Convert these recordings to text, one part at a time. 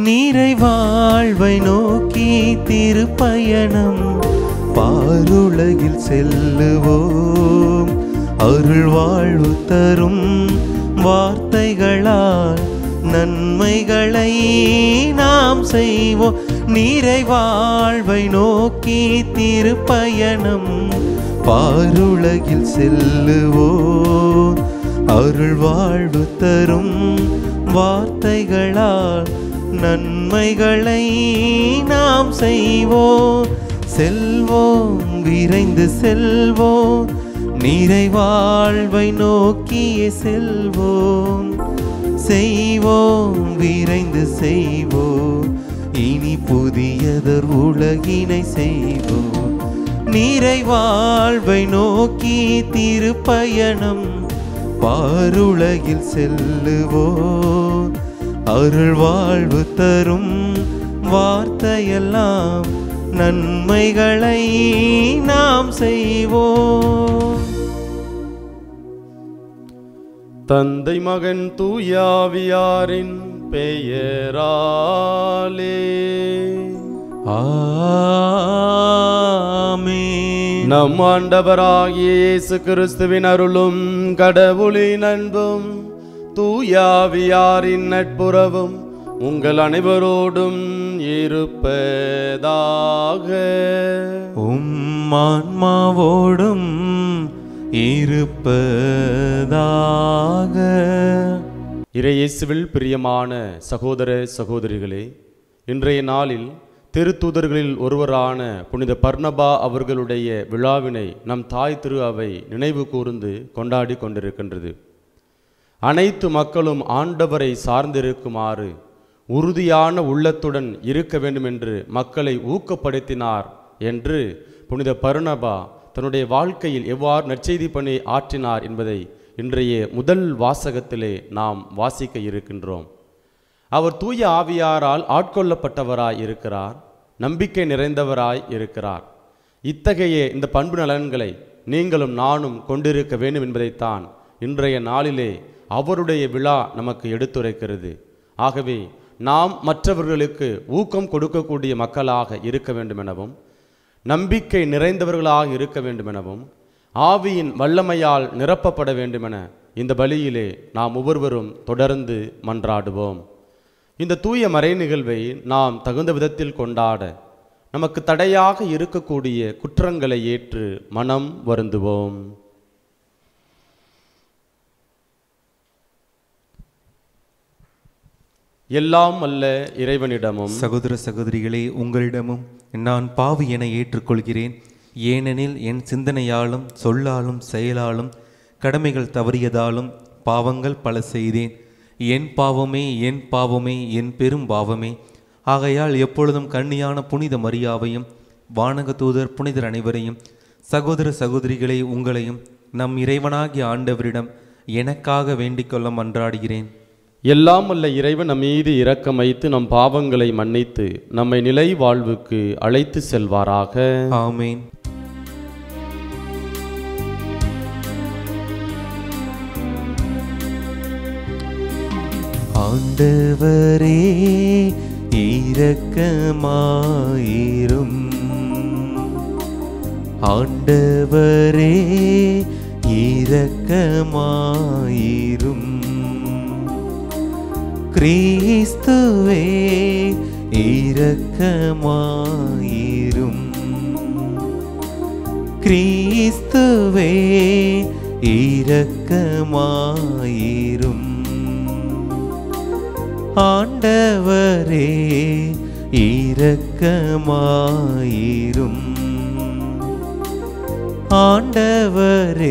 நீரை வாழ்வை நோக்கி திருப்பயணம் பாருலகில் செல்லுவோம் அருள் வாழ்வு தரும் வார்த்தைகளால் நன்மைகளை நாம் செய்வோம் நீரை வாழ்வை நோக்கி திருப்பயணம் பாருலகில் செல்லுவோம் அருள் வாழ்வு தரும் வார்த்தைகளால் நன்மைகளை நாம் செய்வோம் செல்வோம் விரைந்து செல்வோம் நீரை வாழ்வை நோக்கிய செல்வோம் செய்வோம் விரைந்து செய்வோம் இனி புதியதர் உலகினை செய்வோம் நீரை வாழ்வை நோக்கி திருப்பயணம் பாருலகில் செல்லுவோம் அருள் வாழ்வு தரும் வார்த்தையெல்லாம் நன்மைகளை நாம் செய்வோம் தந்தை மகன் தூயாவியாரின் பெயராலே ஆமென். நம் ஆண்டவராகிய இயேசு கிறிஸ்துவின் அருளும் கடவுளின் அன்பும் தூயாவியாரின் நட்புறவும் உங்கள் அனைவரோடும் இருப்பதாக உம் ஆன்மாவோடும் இருப்பதாக இறையேசுவில் பிரியமான சகோதர சகோதரிகளே இன்றைய நாளில் திருத்தூதர்களில் ஒருவரான புனித பர்ணபா அவர்களுடைய விழாவினை நம் தாய் திரு அவை நினைவு கூர்ந்து கொண்டாடி கொண்டிருக்கின்றது அனைத்து மக்களும் ஆண்டவரை சார்ந்திருக்குமாறு உறுதியான உள்ளத்துடன் இருக்க வேண்டும் என்று மக்களை ஊக்கப்படுத்தினார் என்று புனித பர்ணபா தன்னுடைய வாழ்க்கையில் எவ்வாறு நற்செய்தி பணி ஆற்றினார் என்பதை இன்றைய முதல் வாசகத்திலே நாம் வாசிக்க இருக்கின்றோம் அவர் தூய ஆவியாரால் ஆட்கொள்ளப்பட்டவராய் இருக்கிறார் நம்பிக்கை நிறைந்தவராய் இருக்கிறார் இத்தகைய இந்த பண்பு நலன்களை நீங்களும் நானும் கொண்டிருக்க வேண்டும் என்பதைத்தான் இன்றைய நாளிலே அவருடைய விழா நமக்கு எடுத்துரைக்கிறது ஆகவே நாம் மற்றவர்களுக்கு ஊக்கம் கொடுக்கக்கூடிய மக்களாக இருக்க வேண்டும் எனவும் நம்பிக்கை நிறைந்தவர்களாக இருக்க வேண்டும் எனவும் ஆவியின் வல்லமையால் நிரப்பப்பட வேண்டுமென இந்த பலியிலே நாம் ஒவ்வொருவரும் தொடர்ந்து மன்றாடுவோம் இந்த தூய மறை நிகழ்வை நாம் தகுந்த விதத்தில் கொண்டாட நமக்கு தடையாக இருக்கக்கூடிய குற்றங்களை ஏற்று மனம் வருந்துவோம் எல்லாம் அல்ல இறைவனிடமும் சகோதர சகோதரிகளே உங்களிடமும் நான் பாவி என ஏற்றுக்கொள்கிறேன் ஏனெனில் என் சிந்தனையாலும் சொல்லாலும் செயலாலும் கடமைகள் தவறியதாலும் பாவங்கள் பல செய்தேன் என் பாவமே என் பாவமே என் பெரும் பாவமே ஆகையால் எப்பொழுதும் கண்ணியான புனித மரியாவையும் வானக தூதர் புனிதர் அனைவரையும் சகோதர சகோதரிகளே உங்களையும் நம் இறைவனாகிய ஆண்டவரிடம் எனக்காக வேண்டிக்கொள்ள மன்றாடுகிறேன் எல்லாம் அல்ல இறைவன் நம் மீது இரக்கம் வைத்து நம் பாவங்களை மன்னித்து நம்மை நிலை வாழ்வுக்கு அழைத்து செல்வாராக ஆமேன் ஆண்டவரே இரக்கமாயிரும் ஆண்டவரே இரக்கமாயிரும் கிறிஸ்துவே இரக்கமாயிரும் கிறிஸ்துவே இரக்கமாயிரும் ஆண்டவரே இரக்கமாயிரும் ஆண்டவரே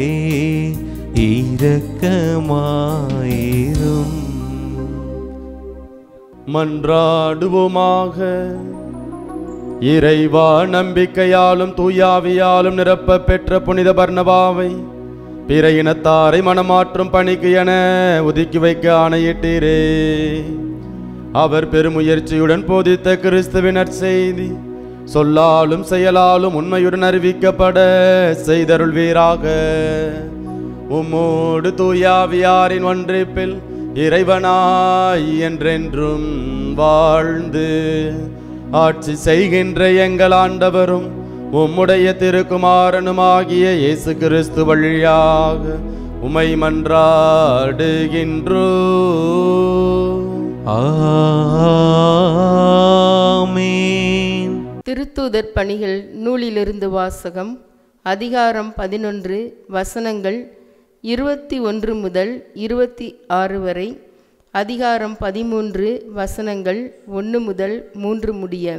இரக்கமாயிரும் மன்றாடுவோமாக இறைவா நம்பிக்கையாலும் தூயாவியாலும் நிரப்ப பெற்ற புனித பர்ணபாவை பிற இனத்தாரை மனமாற்றும் பணிக்கு என ஒதுக்கி வைக்க ஆணையிட்டீரே அவர் பெருமுயற்சியுடன் போதித்த கிறிஸ்துவினர் செய்தி சொல்லாலும் செயலாலும் உண்மையுடன் அறிவிக்கப்பட செய்தருள்வீராக உம்மோடு தூயாவியாரின் ஒன்றிப்பில் இறைவனாய் என்றென்றும் வாழ்ந்து ஆட்சி செய்கின்ற எங்கள் ஆண்டவரும் உம்முடைய திருக்குமாரனுமாகிய இயேசு கிறிஸ்து வழியாக உமை மன்றாடுகின்றோ ஆமென் திருத்தூதர் பணிகள் நூலிலிருந்து வாசகம் அதிகாரம் பதினொன்று வசனங்கள் இருபத்தி ஒன்று முதல் இருபத்தி ஆறு வரை அதிகாரம் பதிமூன்று வசனங்கள் ஒன்று முதல் மூன்று முடிய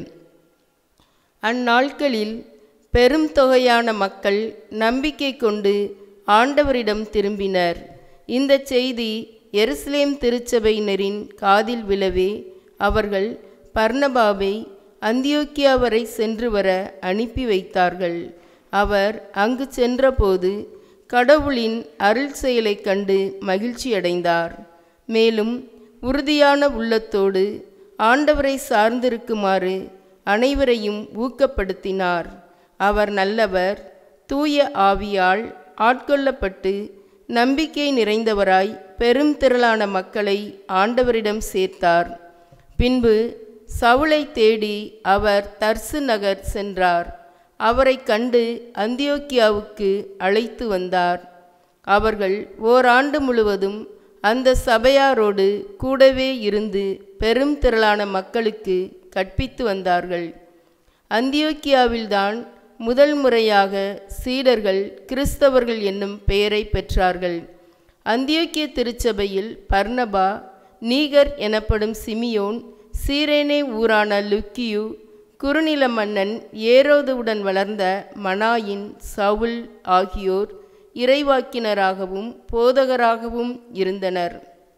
அந்நாட்களில் பெரும் தொகையான மக்கள் நம்பிக்கை கொண்டு ஆண்டவரிடம் திரும்பினர் இந்த செய்தி எருசலேம் திருச்சபையினரின் காதில் விழவே அவர்கள் பர்னபாவை அந்தியோக்கியா வரை சென்று வர அனுப்பி வைத்தார்கள் அவர் அங்கு சென்றபோது கடவுளின் அருள் செயலைக் கண்டு மகிழ்ச்சியடைந்தார் மேலும் உறுதியான உள்ளத்தோடு ஆண்டவரை சார்ந்திருக்குமாறு அனைவரையும் ஊக்கப்படுத்தினார் அவர் நல்லவர் தூய ஆவியால் ஆட்கொள்ளப்பட்டு நம்பிக்கை நிறைந்தவராய் பெரும் திரளான மக்களை ஆண்டவரிடம் சேர்த்தார் பின்பு சவுலை தேடி அவர் தர்சு நகர் சென்றார் அவரை கண்டு அந்தியோக்கியாவுக்கு அழைத்து வந்தார் அவர்கள் ஓராண்டு முழுவதும் அந்த சபையாரோடு கூடவே இருந்து பெரும் திரளான மக்களுக்கு கற்பித்து வந்தார்கள் அந்தியோக்கியாவில்தான் முதல் முறையாக சீடர்கள் கிறிஸ்தவர்கள் என்னும் பெயரை பெற்றார்கள் அந்தியோக்கிய திருச்சபையில் பர்னபா நீகர் எனப்படும் சிமியோன் சீரேனே ஊரான லுக்கியு குறுநில மன்னன் ஏரோதுவுடன் வளர்ந்த மனாயின் சவுல் ஆகியோர் இறைவாக்கினராகவும் போதகராகவும் இருந்தனர்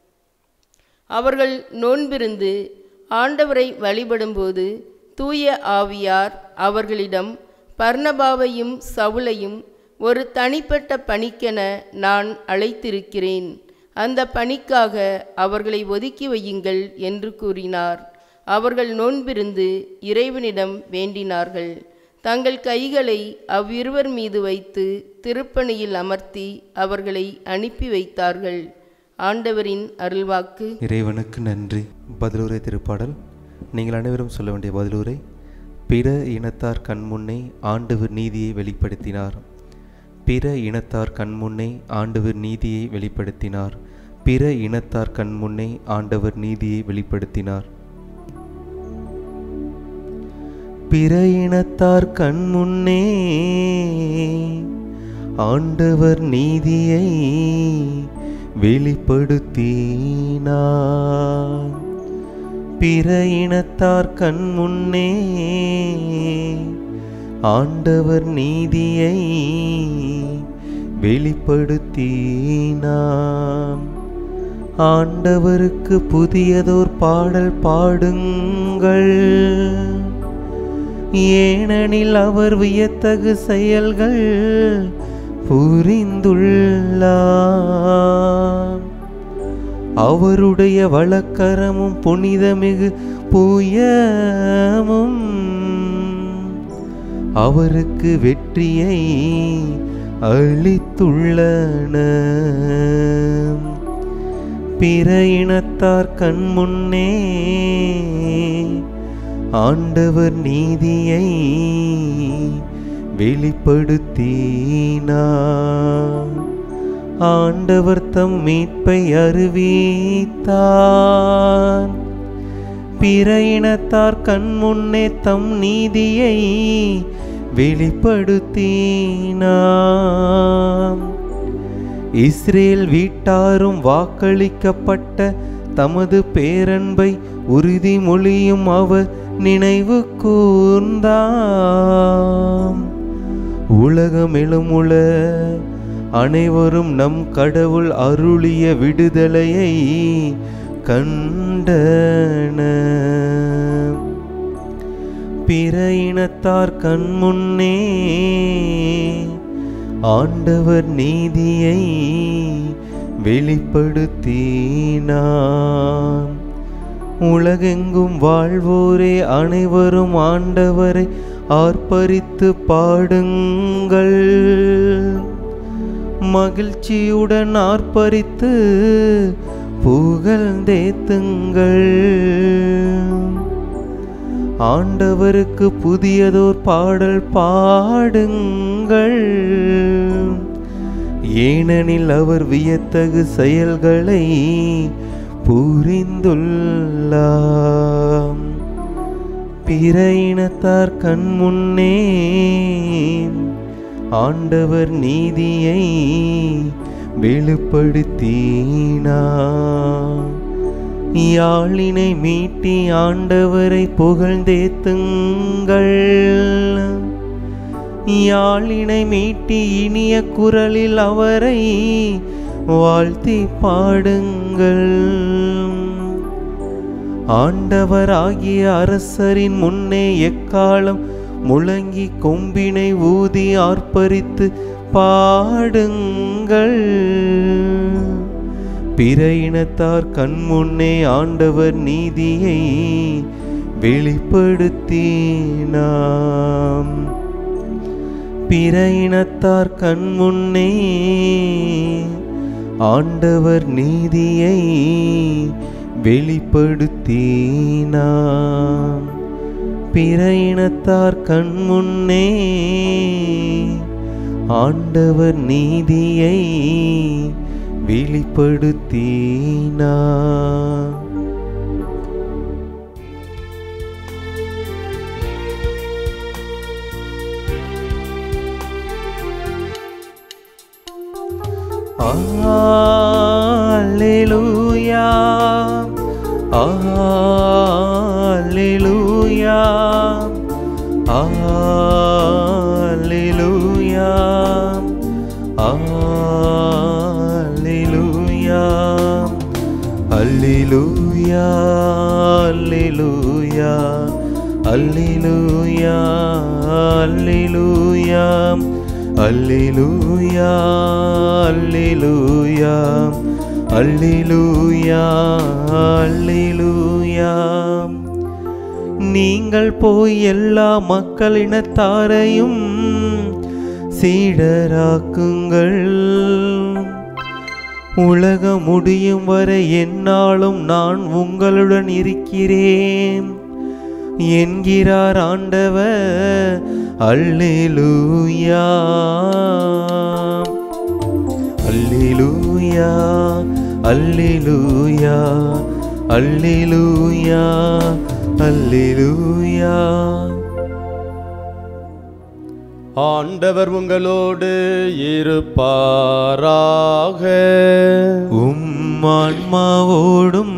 அவர்கள் நோன்பிருந்து ஆண்டவரை வழிபடும்போது தூய ஆவியார் அவர்களிடம் பர்னபாவையும் சவுலையும் ஒரு தனிப்பட்ட பணிக்கென நான் அழைத்திருக்கிறேன் அந்த பணிக்காக அவர்களை ஒதுக்கி வையுங்கள் என்று கூறினார் அவர்கள் நோன்பிருந்து இறைவனிடம் வேண்டினார்கள் தங்கள் கைகளை அவ்விருவர் மீது வைத்து திருப்பணியில் அமர்த்தி அவர்களை அனுப்பி வைத்தார்கள் ஆண்டவரின் அருள்வாக்கு இறைவனுக்கு நன்றி பதிலுரை திருப்பாடல் நீங்கள் அனைவரும் சொல்ல வேண்டிய பதிலுரை பிற இனத்தார் கண்முன்னே ஆண்டவர் நீதியை வெளிப்படுத்தினார் பிற இனத்தார் கண்முன்னே ஆண்டவர் நீதியை வெளிப்படுத்தினார் பிற இனத்தார் கண்முன்னே ஆண்டவர் நீதியை வெளிப்படுத்தினார் பிற இனத்தார் கண்முன்னே ஆண்டவர் நீதியை வெளிப்படுத்தினார் பிற இனத்தார் கண்முன்னே ஆண்டவர் நீதியை வெளிப்படுத்தினார் ஆண்டவருக்கு புதியதோர் பாடல் பாடுங்கள் ஏனெனில் அவர் வியத்தகு செயல்கள் புரிந்துள்ளார் அவருடைய வழக்கரமும் புனிதமிகு புயமும் அவருக்கு வெற்றியை அளித்துள்ளன பிற இனத்தார் கண்முன்னே ஆண்டவர் நீதியை வெளிப்படுத்தினார் ஆண்டவர் தம் மீட்பை அறிவித்தார் பிற இனத்தார் கண்முன்னே தம் நீதியை வெளிப்படுத்தினார் இஸ்ரேல் வீட்டாரும் வாக்களிக்கப்பட்ட தமது பேரன்பை உறுதிமொழியும் அவர் நினைவு கூர்ந்தாம் உலகமெழும் உள அனைவரும் நம் கடவுள் அருளிய விடுதலையை கண்டன பிற இனத்தார் கண்முன்னே ஆண்டவர் நீதியை வெளிப்படுத்தினார் உலகெங்கும் வாழ்வோரே அனைவரும் ஆண்டவரை ஆர்ப்பரித்து பாடுங்கள் மகிழ்ச்சியுடன் ஆர்ப்பரித்து புகழ்ந்தேத்துங்கள் ஆண்டவருக்கு புதியதோர் பாடல் பாடுங்கள் ஏனெனில் அவர் வியத்தகு செயல்களை புரிந்துள்ளார் பிற இனத்தார் கண் முன்னே ஆண்டவர் நீதியை வெளிப்படுத்தினார் யாழினை மீட்டி ஆண்டவரை புகழ்ந்தேத்துங்கள் யாழினை மீட்டி இனிய குரலில் அவரை வாழ்த்தி பாடுங்கள் ஆண்டவராகிய அரசரின் முன்னே எக்காலம் முழங்கி கொம்பினை ஊதி ஆர்ப்பரித்து பாடுங்கள் பிற இனத்தார் கண் முன்னே ஆண்டவர் நீதியை வெளிப்படுத்தினாம் பிற இனத்தார் கண் முன்னே ஆண்டவர் நீதியை வெளிப்படுத்தினாம் பிற இனத்தார் கண் முன்னே ஆண்டவர் நீதியை வெளிப்படுத்தினார் Alleluia. Alleluia. Alleluia. Alleluia. Alleluia. Alleluia. Alleluia. Alleluia. அல்லேலூயா அல்லேலூயா அல்லேலூயா அல்லேலூயா நீங்கள் போய் எல்லா மக்களினத்தாரையும் சீடராக்குங்கள் உலகம் முடியும் வரை என்னாலும் நான் உங்களுடன் இருக்கிறேன் என்கிறார் ஆண்டவர் அல்லேலூயா அல்லேலூயா அல்லேலூயா அல்லேலூயா அல்லேலூயா ஆண்டவர் உங்களோடு இருப்பாராக உம் ஆன்மாவோடும்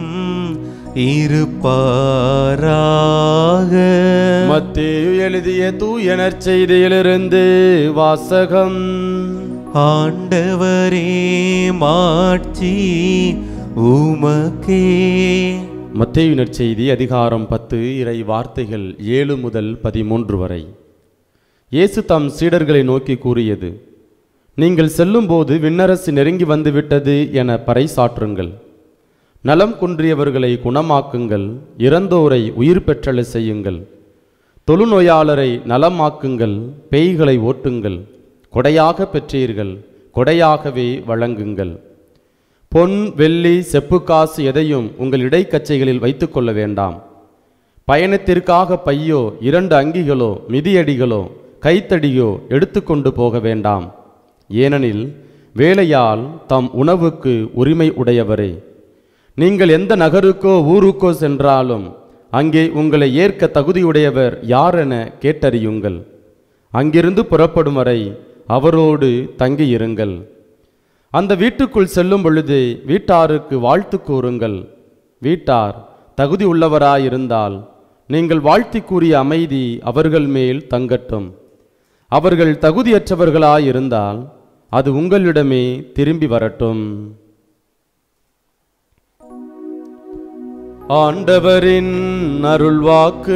இருப்பாராக மத்தேயு எழுதிய தூயனர் செய்தியிலிருந்து வாசகம் ஆண்டவரே மாட்சி உமக்கே மத்தேயு நற்செய்தி அதிகாரம் பத்து இறை வார்த்தைகள் ஏழு முதல் பதிமூன்று வரை இயேசு தம் சீடர்களை நோக்கி கூறியது நீங்கள் செல்லும்போது விண்ணரசு நெருங்கி வந்துவிட்டது என பறைசாற்றுங்கள் நலம் குன்றியவர்களை குணமாக்குங்கள் இறந்தோரை உயிர் பெற்றல செய்யுங்கள் தொழுநோயாளரை நலமாக்குங்கள் பேய்களை ஓட்டுங்கள் கொடையாக பெற்றீர்கள் கொடையாகவே வழங்குங்கள் பொன் வெள்ளி செப்பு காசு எதையும் உங்கள் இடைக்கச்சைகளில் வைத்துக்கொள்ள வேண்டாம் பயணத்திற்காக பையோ இரண்டு அங்கிகளோ மிதியடிகளோ கைத்தடியோ எடுத்துக்கொண்டு போக வேண்டாம் ஏனெனில் வேலையால் தம் உணவுக்கு உரிமை உடையவரே நீங்கள் எந்த நகருக்கோ ஊருக்கோ சென்றாலும் அங்கே உங்களை ஏற்க தகுதியுடையவர் யார் என கேட்டறியுங்கள் அங்கிருந்து புறப்படும் வரை அவரோடு தங்கியிருங்கள் அந்த வீட்டுக்குள் செல்லும் பொழுது வீட்டாருக்கு வாழ்த்து கூறுங்கள் வீட்டார் தகுதி உள்ளவராயிருந்தால் நீங்கள் வாழ்த்தி கூறிய அமைதி அவர்கள் மேல் தங்கட்டும் அவர்கள் தகுதியற்றவர்களாயிருந்தால் அது உங்களிடமே திரும்பி வரட்டும் ஆண்டவரின் அருள்வாக்கு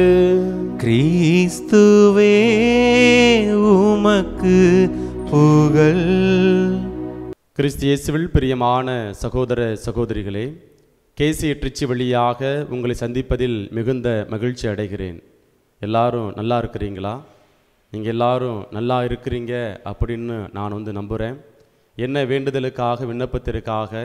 கிறிஸ்துவே உமக்கு புகழ் கிறிஸ்து இயேசுவில் பிரியமான சகோதர சகோதரிகளே கேசி ட்ரிச்சி வழியாக உங்களை சந்திப்பதில் மிகுந்த மகிழ்ச்சி அடைகிறேன் எல்லாரும் நல்லா இருக்கிறீங்களா நீங்கள் எல்லாரும் நல்லா இருக்கிறீங்க அப்படின்னு நான் வந்து நம்புகிறேன் என்ன வேண்டுதலுக்காக விண்ணப்பத்திற்காக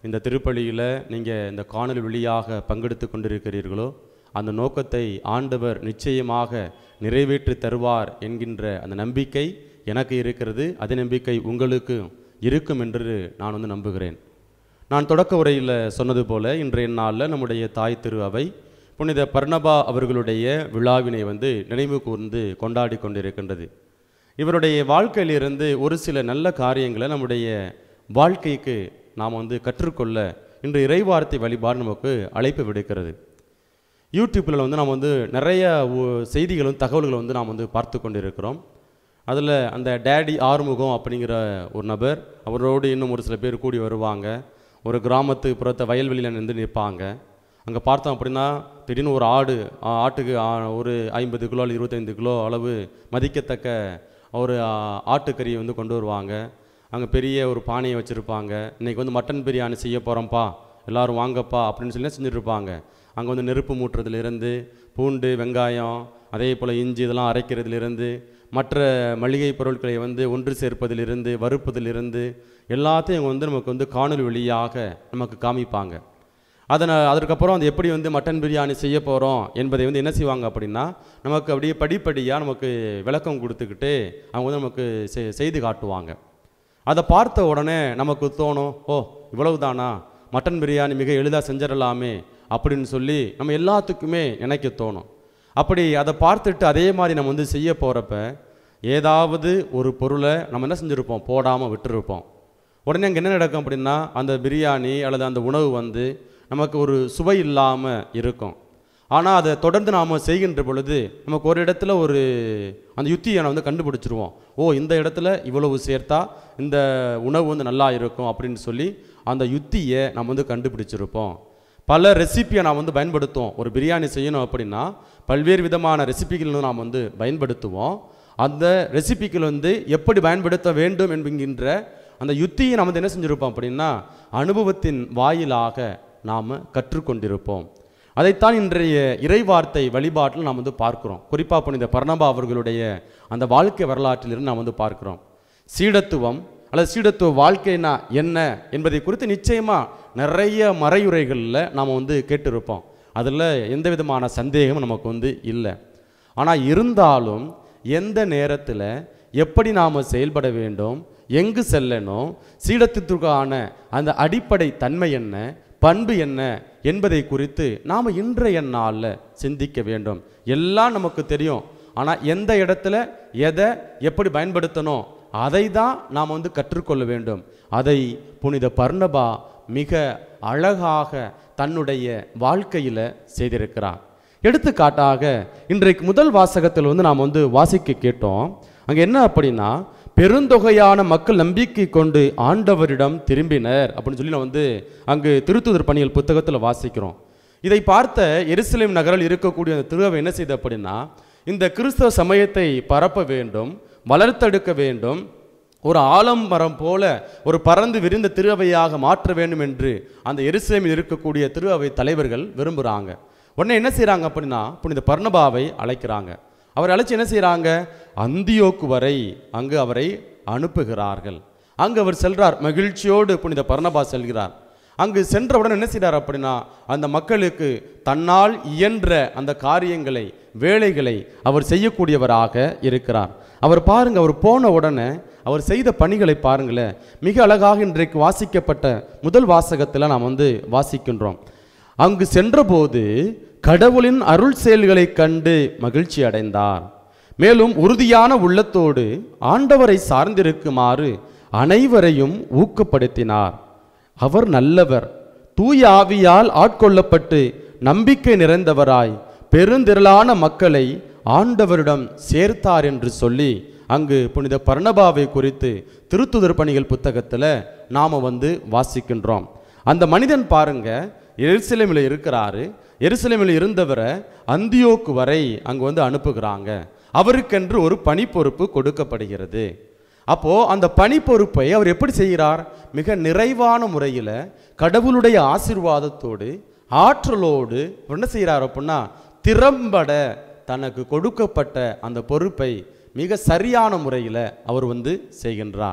இந்த திருப்பலியில் நீங்கள் இந்த காணொலி வழியாக பங்கெடுத்து கொண்டிருக்கிறீர்களோ அந்த நோக்கத்தை ஆண்டவர் நிச்சயமாக நிறைவேற்றி தருவார் என்கின்ற அந்த நம்பிக்கை எனக்கு இருக்கிறது அதே நம்பிக்கை உங்களுக்கு இருக்கும் என்று நான் வந்து நம்புகிறேன் நான் தொடக்க உரையில் சொன்னது போல இன்றைய நாளில் நம்முடைய தாய் திரு அவை புனித பர்ணபா அவர்களுடைய விழாவினை வந்து நினைவு கூர்ந்து கொண்டாடி கொண்டிருக்கின்றது இவருடைய வாழ்க்கையிலிருந்து ஒரு சில நல்ல காரியங்களை நம்முடைய வாழ்க்கைக்கு நாம் வந்து கற்றுக்கொள்ள இன்று இறைவார்த்தை வழிபாடு நமக்கு அழைப்பு விடுக்கிறது யூடியூப்பில் வந்து நாம் வந்து நிறைய ஒ- செய்திகளும் தகவல்களும் வந்து நாம் வந்து பார்த்து கொண்டிருக்கிறோம் அதில் அந்த டேடி ஆறுமுகம் அப்படிங்கிற ஒரு நபர் அவரோடு இன்னும் ஒரு சில பேர் கூடி வருவாங்க ஒரு கிராமத்து புறத்த வயல்வெளியில் நின்று நிற்பாங்க அங்கே பார்த்தோம் அப்படின்னா திடீர்னு ஒரு ஆடு ஆ, ஆட்டுக்கு ஆ, ஒரு ஐம்பது கிலோ அல்லது இருபத்தைந்து கிலோ அளவு மதிக்கத்தக்க ஒரு ஆ, ஆட்டுக்கறியை வந்து கொண்டு வருவாங்க அங்கே பெரிய ஒரு பானையை வச்சுருப்பாங்க இன்றைக்கி வந்து மட்டன் பிரியாணி செய்ய போகிறோம்ப்பா எல்லாரும் வாங்கப்பா அப்படின்னு சொல்லி செஞ்சுட்டு இருப்பாங்க அங்கே வந்து நெருப்பு மூட்டுறதுலேருந்து பூண்டு வெங்காயம் அதே போல் இஞ்சி இதெல்லாம் அரைக்கிறதுலேருந்து மற்ற மளிகை பொருட்களை வந்து ஒன்று சேர்ப்பதிலிருந்து வறுப்பதிலிருந்து எல்லாத்தையும் இவங்க வந்து நமக்கு வந்து காணொலி வழியாக நமக்கு காமிப்பாங்க அதனை அதற்கப்புறம் அது எப்படி வந்து மட்டன் பிரியாணி செய்ய போகிறோம் என்பதை வந்து என்ன செய்வாங்க அப்படின்னா நமக்கு அப்படியே படிப்படியாக நமக்கு விளக்கம் கொடுத்துக்கிட்டு அவங்க வந்து நமக்கு செ- செய்து காட்டுவாங்க அதை பார்த்த உடனே நமக்கு தோணும் ஓ இவ்வளவு தானா மட்டன் பிரியாணி மிக எளிதாக செஞ்சிடலாமே அப்படின்னு சொல்லி நம்ம எல்லாத்துக்குமே நினைக்க தோணும் அப்படி அதை பார்த்துட்டு அதே மாதிரி நம்ம வந்து செய்ய போகிறப்ப ஏதாவது ஒரு பொருளை நம்ம என்ன செஞ்சுருப்போம் போடாமல் விட்டுருப்போம் உடனே அங்கே என்ன நடக்கும் அப்படின்னா அந்த பிரியாணி அல்லது அந்த உணவு வந்து நமக்கு ஒரு சுவை இல்லாமல் இருக்கும் ஆனால் அதை தொடர்ந்து நாம் செய்கின்ற பொழுது நமக்கு ஒரு இடத்துல ஒரு அந்த யுத்தியை நான் வந்து கண்டுபிடிச்சிருவோம் ஓ இந்த இடத்துல இவ்வளவு சேர்த்தா இந்த உணவு வந்து நல்லா இருக்கும் அப்படின்னு சொல்லி அந்த யுத்தியை நம்ம வந்து கண்டுபிடிச்சிருப்போம் பல ரெசிபியை நாம் வந்து பயன்படுத்துவோம் ஒரு பிரியாணி செய்யணும் அப்படின்னா பல்வேறு விதமான ரெசிபிகள் நாம் வந்து பயன்படுத்துவோம் அந்த ரெசிபிகள் வந்து எப்படி பயன்படுத்த வேண்டும் என்கின்ற அந்த யுத்தியை நாம் வந்து என்ன செஞ்சிருப்போம் அப்படின்னா அனுபவத்தின் வாயிலாக நாம் கற்றுக்கொண்டிருப்போம் அதைத்தான் இன்றைய இறைவார்த்தை வழிபாட்டில் நாம் வந்து பார்க்கிறோம் குறிப்பாக புனித பர்ணபா அவர்களுடைய அந்த வாழ்க்கை வரலாற்றிலிருந்து நாம் வந்து பார்க்கிறோம் சீடத்துவம் அல்லது சீடத்துவ வாழ்க்கைனா என்ன என்பதை குறித்து நிச்சயமாக நிறைய மறையுரைகளில் நாம் வந்து கேட்டிருப்போம் அதில் எந்த விதமான சந்தேகமும் நமக்கு வந்து இல்லை ஆனால் இருந்தாலும் எந்த நேரத்தில் எப்படி நாம் செயல்பட வேண்டும் எங்கு செல்லணும் சீடத்திற்கான அந்த அடிப்படை தன்மை என்ன பண்பு என்ன என்பதை குறித்து நாம் இன்றைய நாளில் சிந்திக்க வேண்டும் எல்லாம் நமக்கு தெரியும் ஆனால் எந்த இடத்துல எதை எப்படி பயன்படுத்தணும் அதை தான் நாம் வந்து கற்றுக்கொள்ள வேண்டும் அதை புனித பர்ணபா மிக அழகாக தன்னுடைய வாழ்க்கையில் செய்திருக்கிறார் எடுத்துக்காட்டாக இன்றைக்கு முதல் வாசகத்தில் வந்து நாம் வந்து வாசிக்க கேட்டோம் அங்கே என்ன அப்படின்னா பெருந்தொகையான மக்கள் நம்பிக்கை கொண்டு ஆண்டவரிடம் திரும்பினர் அப்படின்னு சொல்லி நான் வந்து அங்கு திருத்துதர் பணிகள் புத்தகத்தில் வாசிக்கிறோம் இதை பார்த்த எருசலேம் நகரில் இருக்கக்கூடிய அந்த திருவை என்ன செய்து அப்படின்னா இந்த கிறிஸ்தவ சமயத்தை பரப்ப வேண்டும் வளர்த்தெடுக்க வேண்டும் ஒரு ஆலமரம் போல ஒரு பறந்து விரிந்த திருஅவையாக மாற்ற வேண்டும் என்று அந்த எருசலேமில் இருக்கக்கூடிய திருஅவை தலைவர்கள் விரும்புகிறாங்க உடனே என்ன செய்கிறாங்க அப்படின்னா புனித பர்ணபாவை அழைக்கிறாங்க அவர் அழைச்சி என்ன செய்கிறாங்க அந்தியோக்கு வரை அங்கு அவரை அனுப்புகிறார்கள் அங்கு அவர் செல்றார் மகிழ்ச்சியோடு புனித பர்ணபா செல்கிறார் அங்கு சென்றவுடன் என்ன செய்கிறார் அப்படின்னா அந்த மக்களுக்கு தன்னால் இயன்ற அந்த காரியங்களை வேலைகளை அவர் செய்யக்கூடியவராக இருக்கிறார் அவர் பாருங்க அவர் போன உடனே அவர் செய்த பணிகளை பாருங்களேன் மிக அழகாக இன்றைக்கு வாசிக்கப்பட்ட முதல் வாசகத்தில் நாம் வந்து வாசிக்கின்றோம் அங்கு சென்றபோது கடவுளின் அருள் செயல்களைக் கண்டு மகிழ்ச்சி அடைந்தார் மேலும் உறுதியான உள்ளத்தோடு ஆண்டவரை சார்ந்திருக்குமாறு அனைவரையும் ஊக்கப்படுத்தினார் அவர் நல்லவர் தூய ஆவியால் ஆட்கொள்ளப்பட்டு நம்பிக்கை நிறைந்தவராய் பெருந்திரளான மக்களை ஆண்டவரிடம் சேர்த்தார் என்று சொல்லி அங்கு புனித பர்ணபாவை குறித்து திருத்துதர் பணிகள் புத்தகத்தில் நாம் வந்து வாசிக்கின்றோம் அந்த மனிதன் பாருங்க எருசலேமில் இருக்கிறாரு எருசலேமில் இருந்தவரை அந்தியோக்கு வரை அங்கு வந்து அனுப்புகிறாங்க அவருக்கென்று ஒரு பணி பொறுப்பு கொடுக்கப்படுகிறது அப்போ அந்த பணி பொறுப்பை அவர் எப்படி செய்கிறார் மிக நிறைவான முறையில் கடவுளுடைய ஆசீர்வாதத்தோடு ஆற்றலோடு அவர் என்ன செய்கிறார் அப்படின்னா திறம்பட தனக்கு கொடுக்கப்பட்ட அந்த பொறுப்பை மிக சரியான முறையில் அவர் வந்து செய்கின்றார்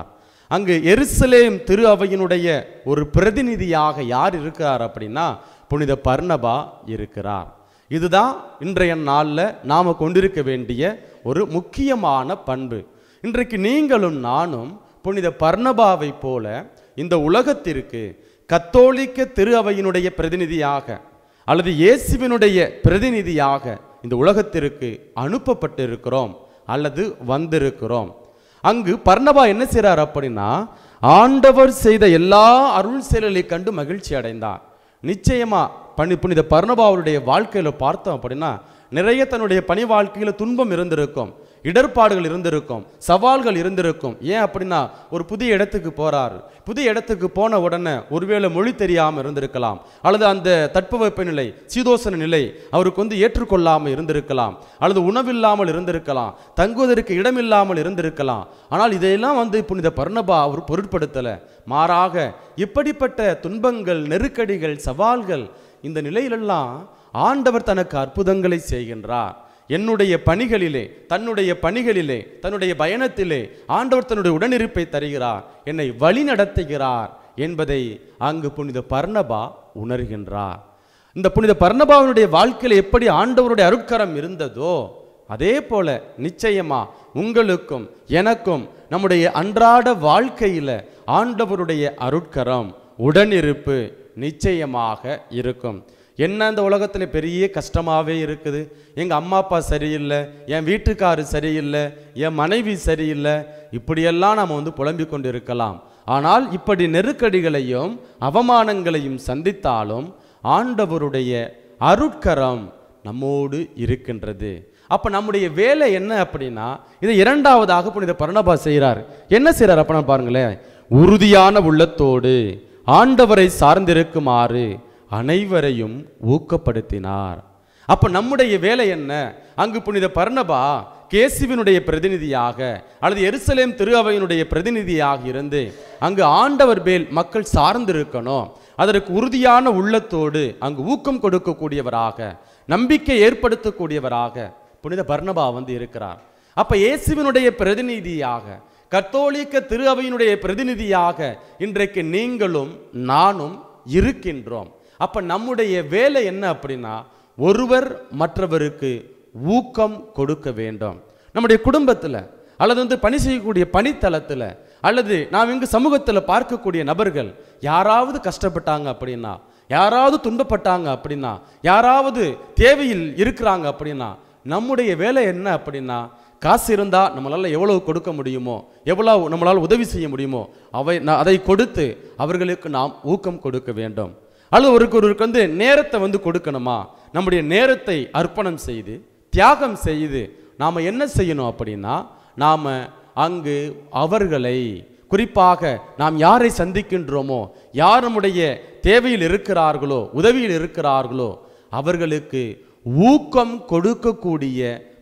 அங்கு எருசலேம் திரு அவையினுடைய ஒரு பிரதிநிதியாக யார் இருக்கிறார் அப்படின்னா புனித பர்ணபா இருக்கிறார் இதுதான் இன்றைய நாளில் நாம் கொண்டிருக்க வேண்டிய ஒரு முக்கியமான பண்பு இன்றைக்கு நீங்களும் நானும் புனித பர்ணபாவை போல இந்த உலகத்திற்கு கத்தோலிக்க திரு அவையினுடைய பிரதிநிதியாக அல்லது இயேசுவினுடைய பிரதிநிதியாக இந்த உலகத்திற்கு அனுப்பப்பட்டிருக்கிறோம் அல்லது வந்திருக்கிறோம் அங்கு பர்ணபா என்ன செய்றார் அப்படின்னா ஆண்டவர் செய்த எல்லா அருள் செயல்களை கண்டு மகிழ்ச்சி அடைந்தார் நிச்சயமா பணி புனித பர்ணபாவுடைய வாழ்க்கையில பார்த்தோம் அப்படின்னா நிறைய தன்னுடைய பணி வாழ்க்கையில துன்பம் இருந்திருக்கும் இடர்பாடுகள் இருந்திருக்கும் சவால்கள் இருந்திருக்கும் ஏன் அப்படின்னா ஒரு புதிய இடத்துக்கு போறாரு புதிய இடத்துக்கு போன உடனே ஒருவேளை மொழி தெரியாமல் இருந்திருக்கலாம் அல்லது அந்த தட்பவெப்ப நிலை சீதோசன நிலை அவருக்கு வந்து ஏற்றுக்கொள்ளாமல் இருந்திருக்கலாம் அல்லது உணவில்லாமல் இருந்திருக்கலாம் தங்குவதற்கு இடமில்லாமல் இருந்திருக்கலாம் ஆனால் இதையெல்லாம் வந்து புனித பர்ணபா அவர் பொருட்படுத்தலை மாறாக இப்படிப்பட்ட துன்பங்கள் நெருக்கடிகள் சவால்கள் இந்த நிலையிலெல்லாம் ஆண்டவர் தனக்கு அற்புதங்களை செய்கின்றார் என்னுடைய பணிகளிலே தன்னுடைய பணிகளிலே தன்னுடைய பயணத்திலே ஆண்டவர் தன்னுடைய உடனிருப்பை தருகிறார் என்னை வழி நடத்துகிறார் என்பதை அங்கு புனித பர்ணபா உணர்கின்றார் இந்த புனித பர்ணபாவினுடைய வாழ்க்கையில் எப்படி ஆண்டவருடைய அருட்கரம் இருந்ததோ அதே போல நிச்சயமா உங்களுக்கும் எனக்கும் நம்முடைய அன்றாட வாழ்க்கையில ஆண்டவருடைய அருட்கரம் உடனிருப்பு நிச்சயமாக இருக்கும் என்ன இந்த உலகத்தில் பெரிய கஷ்டமாகவே இருக்குது எங்கள் அம்மா அப்பா சரியில்லை என் வீட்டுக்காரு சரியில்லை என் மனைவி சரியில்லை இப்படியெல்லாம் நாம் வந்து புலம்பிக் கொண்டு இருக்கலாம் ஆனால் இப்படி நெருக்கடிகளையும் அவமானங்களையும் சந்தித்தாலும் ஆண்டவருடைய அருட்கரம் நம்மோடு இருக்கின்றது அப்ப நம்முடைய வேலை என்ன அப்படின்னா இதை இரண்டாவதாக புனித பரணபா செய்கிறார் என்ன செய்கிறார் அப்படின்னா பாருங்களேன் உறுதியான உள்ளத்தோடு ஆண்டவரை சார்ந்திருக்குமாறு அனைவரையும் ஊக்கப்படுத்தினார் அப்ப நம்முடைய வேலை என்ன அங்கு புனித பர்ணபா கேசுவினுடைய பிரதிநிதியாக அல்லது எருசலேம் திரு அவையினுடைய பிரதிநிதியாக இருந்து அங்கு ஆண்டவர் மேல் மக்கள் சார்ந்திருக்கணும் அதற்கு உறுதியான உள்ளத்தோடு அங்கு ஊக்கம் கொடுக்கக்கூடியவராக நம்பிக்கை ஏற்படுத்தக்கூடியவராக புனித பர்ணபா வந்து இருக்கிறார் அப்ப இயேசுவினுடைய பிரதிநிதியாக கத்தோலிக்க திரு அவையினுடைய பிரதிநிதியாக இன்றைக்கு நீங்களும் நானும் இருக்கின்றோம் அப்ப நம்முடைய வேலை என்ன அப்படின்னா ஒருவர் மற்றவருக்கு ஊக்கம் கொடுக்க வேண்டும் நம்முடைய குடும்பத்தில் அல்லது வந்து பணி செய்யக்கூடிய பணித்தளத்தில் அல்லது நாம் இங்கு சமூகத்தில் பார்க்கக்கூடிய நபர்கள் யாராவது கஷ்டப்பட்டாங்க அப்படின்னா யாராவது துன்பப்பட்டாங்க அப்படின்னா யாராவது தேவையில் இருக்கிறாங்க அப்படின்னா நம்முடைய வேலை என்ன அப்படின்னா காசு இருந்தால் நம்மளால் எவ்வளவு கொடுக்க முடியுமோ எவ்வளவு நம்மளால் உதவி செய்ய முடியுமோ அவை ந- அதை கொடுத்து அவர்களுக்கு நாம் ஊக்கம் கொடுக்க வேண்டும் அல்லது ஒருக்கு ஒருவருக்கு வந்து நேரத்தை வந்து கொடுக்கணுமா நம்முடைய நேரத்தை அர்ப்பணம் செய்து தியாகம் செய்து நாம் என்ன செய்யணும் அப்படின்னா நாம் அங்கு அவர்களை குறிப்பாக நாம் யாரை சந்திக்கின்றோமோ யார் நம்முடைய தேவையில் இருக்கிறார்களோ உதவியில் இருக்கிறார்களோ அவர்களுக்கு ஊக்கம் கொடுக்கக்கூடிய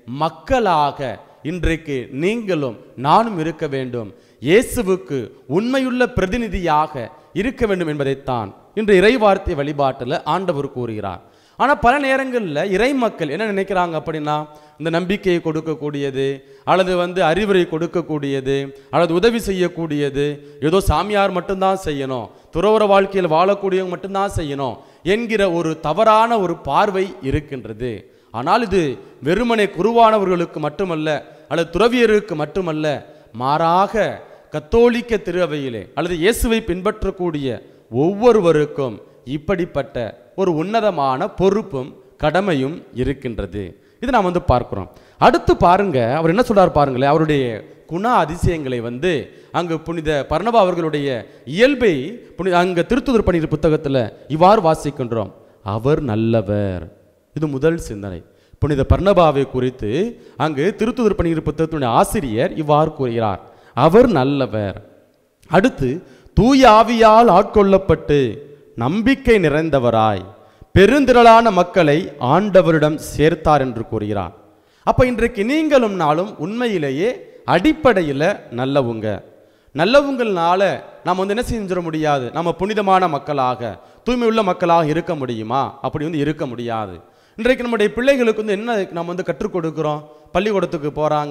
மக்களாக இன்றைக்கு நீங்களும் நானும் இருக்க வேண்டும் இயேசுவுக்கு உண்மையுள்ள பிரதிநிதியாக இருக்க வேண்டும் என்பதைத்தான் இன்று இறைவார்த்தை வழிபாட்டில் ஆண்டவர் கூறுகிறார் ஆனால் பல நேரங்களில் இறை மக்கள் என்ன நினைக்கிறாங்க அப்படின்னா இந்த நம்பிக்கையை கொடுக்கக்கூடியது அல்லது வந்து அறிவுரை கொடுக்கக்கூடியது அல்லது உதவி செய்யக்கூடியது ஏதோ சாமியார் மட்டும்தான் செய்யணும் துறவற வாழ்க்கையில் வாழக்கூடியவங்க மட்டும்தான் செய்யணும் என்கிற ஒரு தவறான ஒரு பார்வை இருக்கின்றது ஆனால் இது வெறுமனே குருவானவர்களுக்கு மட்டுமல்ல அல்லது துறவியருக்கு மட்டுமல்ல மாறாக கத்தோலிக்க திருஅவையிலே அல்லது இயேசுவை பின்பற்றக்கூடிய ஒவ்வொருவருக்கும் இப்படிப்பட்ட ஒரு உன்னதமான பொறுப்பும் கடமையும் இருக்கின்றது இது நாம் வந்து பார்க்கிறோம் அடுத்து பாருங்க அவர் என்ன சொல்றார் பாருங்களேன் அவருடைய குண அதிசயங்களை வந்து அங்கு புனித பர்ணபா அவர்களுடைய இயல்பை புனித அங்க திருத்துதர் பணியின் புத்தகத்தில் இவ்வாறு வாசிக்கின்றோம் அவர் நல்லவர் இது முதல் சிந்தனை புனித பர்ணபாவை குறித்து அங்கு திருத்துதர் பணியின் புத்தகத்தினுடைய ஆசிரியர் இவ்வாறு கூறுகிறார் அவர் நல்லவர் அடுத்து தூய ஆவியால் ஆட்கொள்ளப்பட்டு நம்பிக்கை நிறைந்தவராய் பெருந்திரளான மக்களை ஆண்டவரிடம் சேர்த்தார் என்று கூறுகிறார் அப்ப இன்றைக்கு நீங்களும் நாளும் உண்மையிலேயே அடிப்படையில் நல்லவங்க நல்லவங்கள்னால நாம் வந்து என்ன செஞ்சிட முடியாது நம்ம புனிதமான மக்களாக தூய்மையுள்ள மக்களாக இருக்க முடியுமா அப்படி வந்து இருக்க முடியாது இன்றைக்கு நம்முடைய பிள்ளைகளுக்கு வந்து என்ன நம்ம வந்து கற்றுக் கொடுக்கிறோம் பள்ளிக்கூடத்துக்கு போகிறாங்க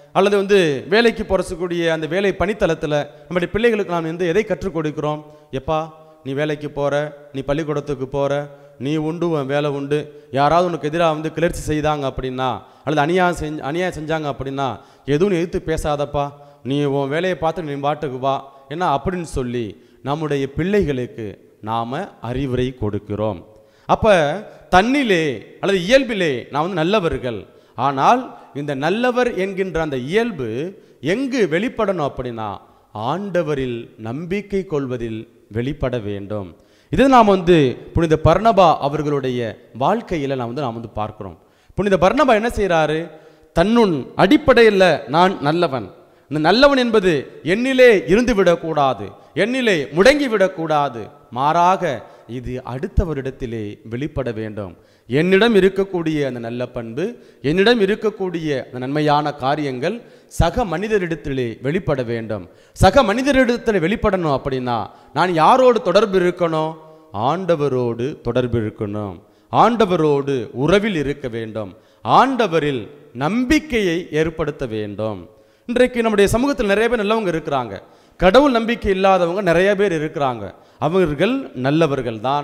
அல்லது வந்து வேலைக்கு போகிறக்கூடிய அந்த வேலை பணித்தளத்தில் நம்முடைய பிள்ளைகளுக்கு நாம் வந்து எதை கற்றுக் கொடுக்கிறோம் எப்பா நீ வேலைக்கு போகிற நீ பள்ளிக்கூடத்துக்கு போகிற நீ உண்டு உன் வேலை உண்டு யாராவது உனக்கு எதிராக வந்து கிளர்ச்சி செய்தாங்க அப்படின்னா அல்லது அநியாயம் செஞ்சு அநியாயம் செஞ்சாங்க அப்படின்னா எதுவும் நீ எதிர்த்து பேசாதப்பா நீ உன் வேலையை பார்த்து நீ பாட்டுக்கு வா என்ன அப்படின்னு சொல்லி நம்முடைய பிள்ளைகளுக்கு நாம் அறிவுரை கொடுக்கிறோம் அப்போ தன்னிலே அல்லது இயல்பிலே நான் வந்து நல்லவர்கள் ஆனால் இந்த நல்லவர் என்கின்ற அந்த இயல்பு எங்கு வெளிப்படணும் அப்படின்னா ஆண்டவரில் நம்பிக்கை கொள்வதில் வெளிப்பட வேண்டும் இதை நாம் வந்து புனித பர்ணபா அவர்களுடைய வாழ்க்கையில் நாம் வந்து நாம் வந்து பார்க்கிறோம் புனித பர்ணபா என்ன செய்கிறாரு தன்னுன் அடிப்படையில் நான் நல்லவன் இந்த நல்லவன் என்பது என்னிலே இருந்து விடக்கூடாது என்னிலே முடங்கி விடக்கூடாது மாறாக இது அடுத்தவரிடத்திலே வெளிப்பட வேண்டும் என்னிடம் இருக்கக்கூடிய அந்த நல்ல பண்பு என்னிடம் இருக்கக்கூடிய அந்த நன்மையான காரியங்கள் சக மனிதரிடத்திலே வெளிப்பட வேண்டும் சக மனிதரிடத்தில் வெளிப்படணும் அப்படின்னா நான் யாரோடு தொடர்பு இருக்கணும் ஆண்டவரோடு தொடர்பு இருக்கணும் ஆண்டவரோடு உறவில் இருக்க வேண்டும் ஆண்டவரில் நம்பிக்கையை ஏற்படுத்த வேண்டும் இன்றைக்கு நம்முடைய சமூகத்தில் நிறைய பேர் நல்லவங்க இருக்கிறாங்க கடவுள் நம்பிக்கை இல்லாதவங்க நிறைய பேர் இருக்கிறாங்க அவர்கள் நல்லவர்கள் தான்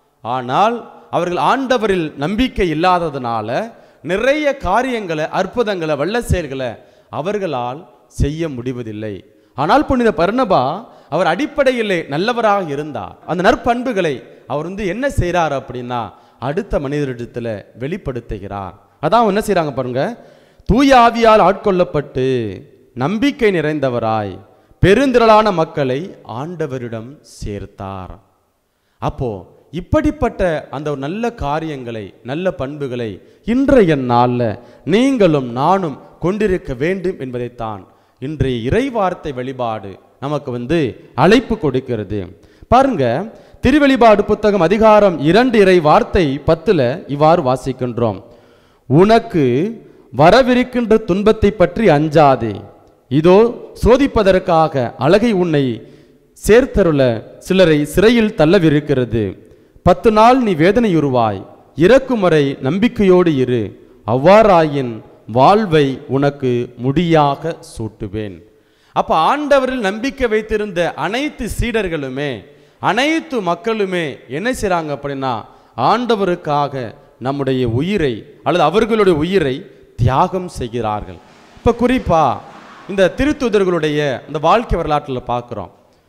ஆனால் அவர்கள் ஆண்டவரில் நம்பிக்கை இல்லாததுனால நிறைய காரியங்களை அற்புதங்களை வல்ல செயல்களை அவர்களால் செய்ய முடிவதில்லை ஆனால் புனித பர்ணபா அவர் அடிப்படையிலே நல்லவராக இருந்தார் அந்த நற்பண்புகளை அவர் வந்து என்ன செய்கிறார் அப்படின்னா அடுத்த மனிதரிடத்துல வெளிப்படுத்துகிறார் அதான் என்ன செய்றாங்க பாருங்க தூய ஆவியால் ஆட்கொள்ளப்பட்டு நம்பிக்கை நிறைந்தவராய் பெருந்திரளான மக்களை ஆண்டவரிடம் சேர்த்தார் அப்போ இப்படிப்பட்ட அந்த ஒரு நல்ல காரியங்களை நல்ல பண்புகளை இன்றைய நாளில் நீங்களும் நானும் கொண்டிருக்க வேண்டும் என்பதைத்தான் இன்றைய இறைவார்த்தை வழிபாடு நமக்கு வந்து அழைப்பு கொடுக்கிறது பாருங்க திருவெளிபாடு புத்தகம் அதிகாரம் இரண்டு இறை வார்த்தை பத்துல இவ்வாறு வாசிக்கின்றோம் உனக்கு வரவிருக்கின்ற துன்பத்தை பற்றி அஞ்சாதே இதோ சோதிப்பதற்காக அழகை உன்னை சேர்த்தருள சிலரை சிறையில் தள்ளவிருக்கிறது பத்து நாள் நீ வேதனையுருவாய் இறக்கும் வரை நம்பிக்கையோடு இரு அவ்வாறாயின் வாழ்வை உனக்கு முடியாக சூட்டுவேன் அப்ப ஆண்டவரில் நம்பிக்கை வைத்திருந்த அனைத்து சீடர்களுமே அனைத்து மக்களுமே என்ன செய்றாங்க அப்படின்னா ஆண்டவருக்காக நம்முடைய உயிரை அல்லது அவர்களுடைய உயிரை தியாகம் செய்கிறார்கள் இப்ப குறிப்பா இந்த திருத்துதர்களுடைய இந்த வாழ்க்கை வரலாற்றில் பார்க்குறோம்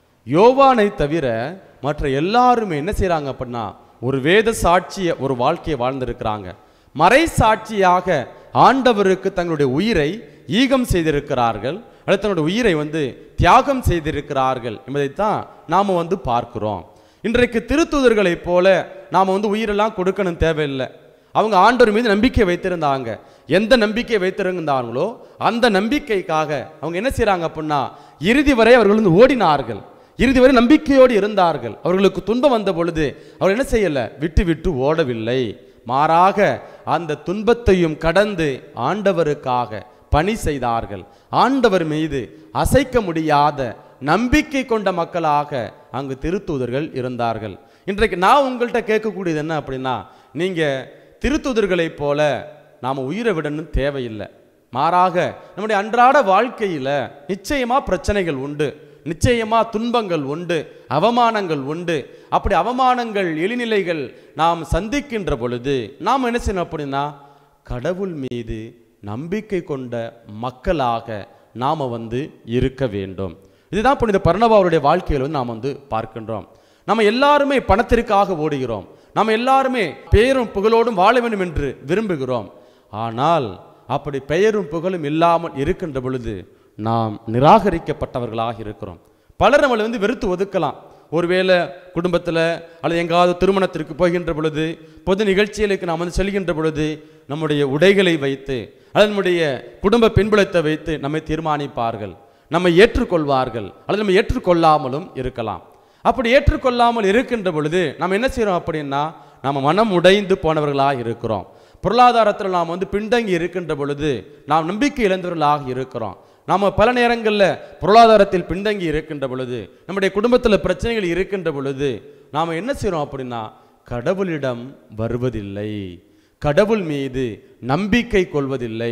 யோவானை தவிர மற்ற எல்லாருமே என்ன செய்றாங்க அப்படின்னா ஒரு வேத சாட்சிய ஒரு வாழ்க்கையை வாழ்ந்திருக்கிறாங்க மறை சாட்சியாக ஆண்டவருக்கு தங்களுடைய உயிரை ஈகம் செய்திருக்கிறார்கள் அல்லது தங்களுடைய உயிரை வந்து தியாகம் செய்திருக்கிறார்கள் என்பதைத்தான் நாம வந்து பார்க்கிறோம் இன்றைக்கு திருத்தூதர்களைப் போல நாம வந்து உயிரெல்லாம் கொடுக்கணும் தேவையில்லை அவங்க ஆண்டவர் மீது நம்பிக்கை வைத்திருந்தாங்க எந்த நம்பிக்கை வைத்திருந்தாங்களோ அந்த நம்பிக்கைக்காக அவங்க என்ன செய்றாங்க அப்படின்னா இறுதி வரை அவர்கள் வந்து ஓடினார்கள் இறுதி வரை நம்பிக்கையோடு இருந்தார்கள் அவர்களுக்கு துன்பம் வந்த பொழுது அவர் என்ன செய்யல விட்டு விட்டு ஓடவில்லை மாறாக அந்த துன்பத்தையும் கடந்து ஆண்டவருக்காக பணி செய்தார்கள் ஆண்டவர் மீது அசைக்க முடியாத நம்பிக்கை கொண்ட மக்களாக அங்கு திருத்தூதர்கள் இருந்தார்கள் இன்றைக்கு நான் உங்கள்கிட்ட கேட்கக்கூடியது என்ன அப்படின்னா நீங்க திருத்தூதர்களைப் போல நாம் உயிரை விடணும் தேவையில்லை மாறாக நம்முடைய அன்றாட வாழ்க்கையில நிச்சயமா பிரச்சனைகள் உண்டு நிச்சயமா துன்பங்கள் உண்டு அவமானங்கள் உண்டு அப்படி அவமானங்கள் எளிநிலைகள் நாம் சந்திக்கின்ற பொழுது நாம் என்ன செய்யணும் அப்படின்னா கடவுள் மீது நம்பிக்கை கொண்ட மக்களாக நாம வந்து இருக்க வேண்டும் இதுதான் புனித பர்ணபாவுடைய வாழ்க்கையில் வந்து நாம் வந்து பார்க்கின்றோம் நம்ம எல்லாருமே பணத்திற்காக ஓடுகிறோம் நம்ம எல்லாருமே பெயரும் புகழோடும் வாழ வேண்டும் என்று விரும்புகிறோம் ஆனால் அப்படி பெயரும் புகழும் இல்லாமல் இருக்கின்ற பொழுது நாம் நிராகரிக்கப்பட்டவர்களாக இருக்கிறோம் பலர் நம்மளை வந்து வெறுத்து ஒதுக்கலாம் ஒருவேளை குடும்பத்தில் அல்லது எங்காவது திருமணத்திற்கு போகின்ற பொழுது பொது நிகழ்ச்சிகளுக்கு நாம் வந்து செல்கின்ற பொழுது நம்முடைய உடைகளை வைத்து அல்லது நம்முடைய குடும்ப பின்புலத்தை வைத்து நம்மை தீர்மானிப்பார்கள் நம்மை ஏற்றுக்கொள்வார்கள் அல்லது நம்ம ஏற்றுக்கொள்ளாமலும் இருக்கலாம் அப்படி ஏற்றுக்கொள்ளாமல் இருக்கின்ற பொழுது நம்ம என்ன செய்கிறோம் அப்படின்னா நம்ம மனம் உடைந்து போனவர்களாக இருக்கிறோம் பொருளாதாரத்தில் நாம் வந்து பின்தங்கி இருக்கின்ற பொழுது நாம் நம்பிக்கை இழந்தவர்களாக இருக்கிறோம் நாம் பல நேரங்களில் பொருளாதாரத்தில் பின்தங்கி இருக்கின்ற பொழுது நம்முடைய குடும்பத்தில் பிரச்சனைகள் இருக்கின்ற பொழுது நாம் என்ன செய்கிறோம் அப்படின்னா கடவுளிடம் வருவதில்லை கடவுள் மீது நம்பிக்கை கொள்வதில்லை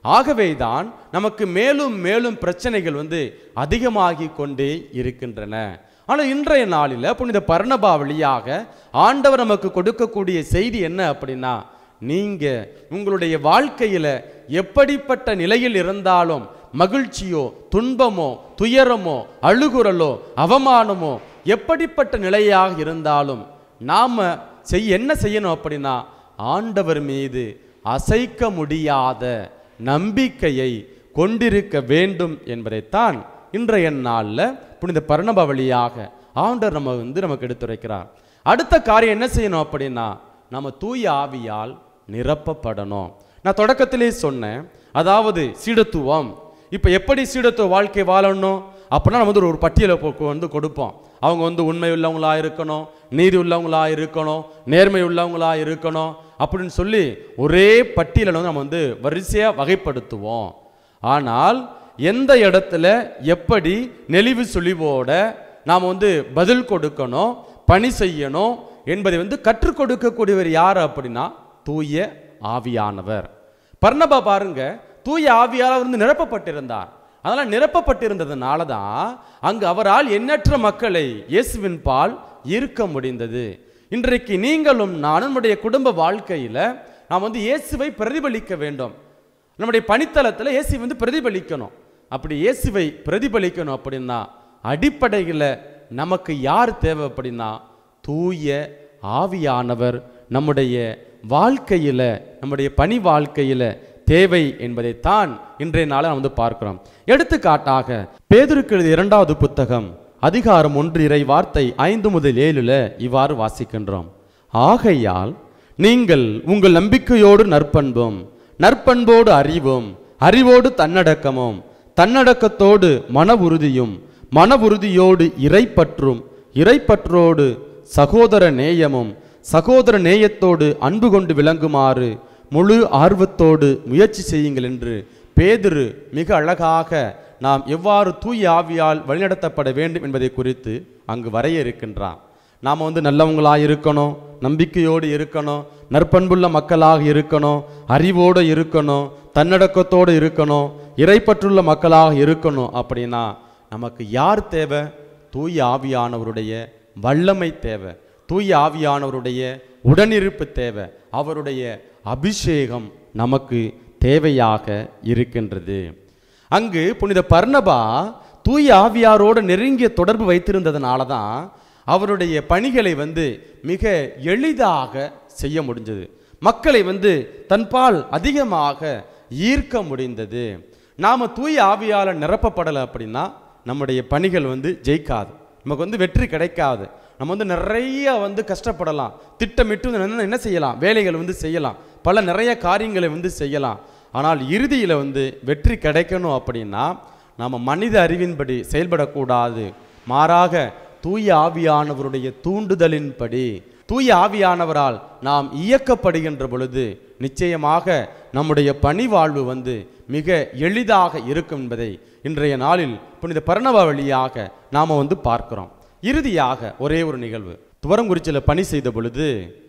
ஆகவேதான் நமக்கு மேலும் மேலும் பிரச்சனைகள் வந்து அதிகமாகி கொண்டே இருக்கின்றன ஆனால் இன்றைய நாளில் புனித பர்ணபா வழியாக ஆண்டவர் நமக்கு கொடுக்கக்கூடிய செய்தி என்ன அப்படின்னா நீங்க உங்களுடைய வாழ்க்கையில எப்படிப்பட்ட நிலையில் இருந்தாலும் மகிழ்ச்சியோ துன்பமோ துயரமோ அழுகுறலோ அவமானமோ எப்படிப்பட்ட நிலையாக இருந்தாலும் நாம செய் என்ன செய்யணும் அப்படின்னா ஆண்டவர் மீது அசைக்க முடியாத நம்பிக்கையை கொண்டிருக்க வேண்டும் என்பதைத்தான் இன்றைய நாளில் புனித பரணப வழியாக ஆண்டவர் நம்ம வந்து நமக்கு எடுத்துரைக்கிறார் அடுத்த காரியம் என்ன செய்யணும் அப்படின்னா நம்ம தூய ஆவியால் நிரப்பப்படணும் நான் தொடக்கத்திலே சொன்னேன் அதாவது சீடத்துவம் இப்போ எப்படி சீடத்துவ வாழ்க்கை வாழணும் அப்படின்னா நம்ம வந்து ஒரு பட்டியலை போ- வந்து கொடுப்போம் அவங்க வந்து உண்மை உள்ளவங்களா இருக்கணும் நீதி உள்ளவங்களா இருக்கணும் நேர்மை உள்ளவங்களா இருக்கணும் அப்படின்னு சொல்லி ஒரே பட்டியலை வந்து நம்ம வந்து வரிசையாக வகைப்படுத்துவோம் ஆனால் எந்த இடத்துல எப்படி நெளிவு சுழிவோட நாம் வந்து பதில் கொடுக்கணும் பணி செய்யணும் என்பதை வந்து கற்றுக் கொடுக்கக்கூடியவர் யார் அப்படின்னா தூய ஆவியானவர் பர்ணபா பாருங்க தூய ஆவியால் அவர் வந்து நிரப்பப்பட்டிருந்தார் அதனால் நிரப்பப்பட்டிருந்ததுனால தான் அங்கு அவரால் எண்ணற்ற மக்களை இயேசுவின் பால் ஈர்க்க முடிந்தது இன்றைக்கு நீங்களும் நானும் நம்முடைய குடும்ப வாழ்க்கையில் நாம் வந்து இயேசுவை பிரதிபலிக்க வேண்டும் நம்முடைய பணித்தளத்தில் இயேசு வந்து பிரதிபலிக்கணும் அப்படி இயேசுவை பிரதிபலிக்கணும் அப்படின்னா அடிப்படையில் நமக்கு யார் தேவை அப்படின்னா தூய ஆவியானவர் நம்முடைய வாழ்க்கையில் நம்முடைய பணி வாழ்க்கையில் தேவை என்பதைத்தான் இன்றைய நாளை நாம் வந்து பார்க்கிறோம் எடுத்துக்காட்டாக பேதுருக்கு எழுதிய இரண்டாவது புத்தகம் அதிகாரம் ஒன்று இறை வார்த்தை ஐந்து முதல் ஏழுல இவ்வாறு வாசிக்கின்றோம் ஆகையால் நீங்கள் உங்கள் நம்பிக்கையோடு நற்பண்பும் நற்பண்போடு அறிவும் அறிவோடு தன்னடக்கமும் தன்னடக்கத்தோடு மன உறுதியும் மன உறுதியோடு இறைப்பற்றும் இறைப்பற்றோடு சகோதர நேயமும் சகோதர நேயத்தோடு அன்பு கொண்டு விளங்குமாறு முழு ஆர்வத்தோடு முயற்சி செய்யுங்கள் என்று பேதுரு மிக அழகாக நாம் எவ்வாறு தூய ஆவியால் வழிநடத்தப்பட வேண்டும் என்பதை குறித்து அங்கு வரைய இருக்கின்றார் நாம் வந்து நல்லவங்களாக இருக்கணும் நம்பிக்கையோடு இருக்கணும் நற்பண்புள்ள மக்களாக இருக்கணும் அறிவோடு இருக்கணும் தன்னடக்கத்தோடு இருக்கணும் இறைப்பற்றுள்ள மக்களாக இருக்கணும் அப்படின்னா நமக்கு யார் தேவை தூய ஆவியானவருடைய வல்லமை தேவை தூய ஆவியானவருடைய உடனிருப்பு தேவை அவருடைய அபிஷேகம் நமக்கு தேவையாக இருக்கின்றது அங்கு புனித பர்ணபா தூய ஆவியாரோடு நெருங்கிய தொடர்பு வைத்திருந்ததுனால தான் அவருடைய பணிகளை வந்து மிக எளிதாக செய்ய முடிஞ்சது மக்களை வந்து தன்பால் அதிகமாக ஈர்க்க முடிந்தது நாம் தூய ஆவியால் நிரப்பப்படலை அப்படின்னா நம்முடைய பணிகள் வந்து ஜெயிக்காது நமக்கு வந்து வெற்றி கிடைக்காது நம்ம வந்து நிறைய வந்து கஷ்டப்படலாம் திட்டமிட்டு என்ன- என்ன செய்யலாம் வேலைகள் வந்து செய்யலாம் பல நிறைய காரியங்களை வந்து செய்யலாம் ஆனால் இறுதியில் வந்து வெற்றி கிடைக்கணும் அப்படின்னா நாம் மனித அறிவின்படி செயல்படக்கூடாது மாறாக தூய ஆவியானவருடைய தூண்டுதலின்படி தூய ஆவியானவரால் நாம் இயக்கப்படுகின்ற பொழுது நிச்சயமாக நம்முடைய பணி வாழ்வு வந்து மிக எளிதாக இருக்கும் என்பதை இன்றைய நாளில் புனித பரணவ வழியாக நாம் வந்து பார்க்கிறோம் இறுதியாக ஒரே ஒரு நிகழ்வு துவரங்குறிச்சியில் பணி செய்த பொழுது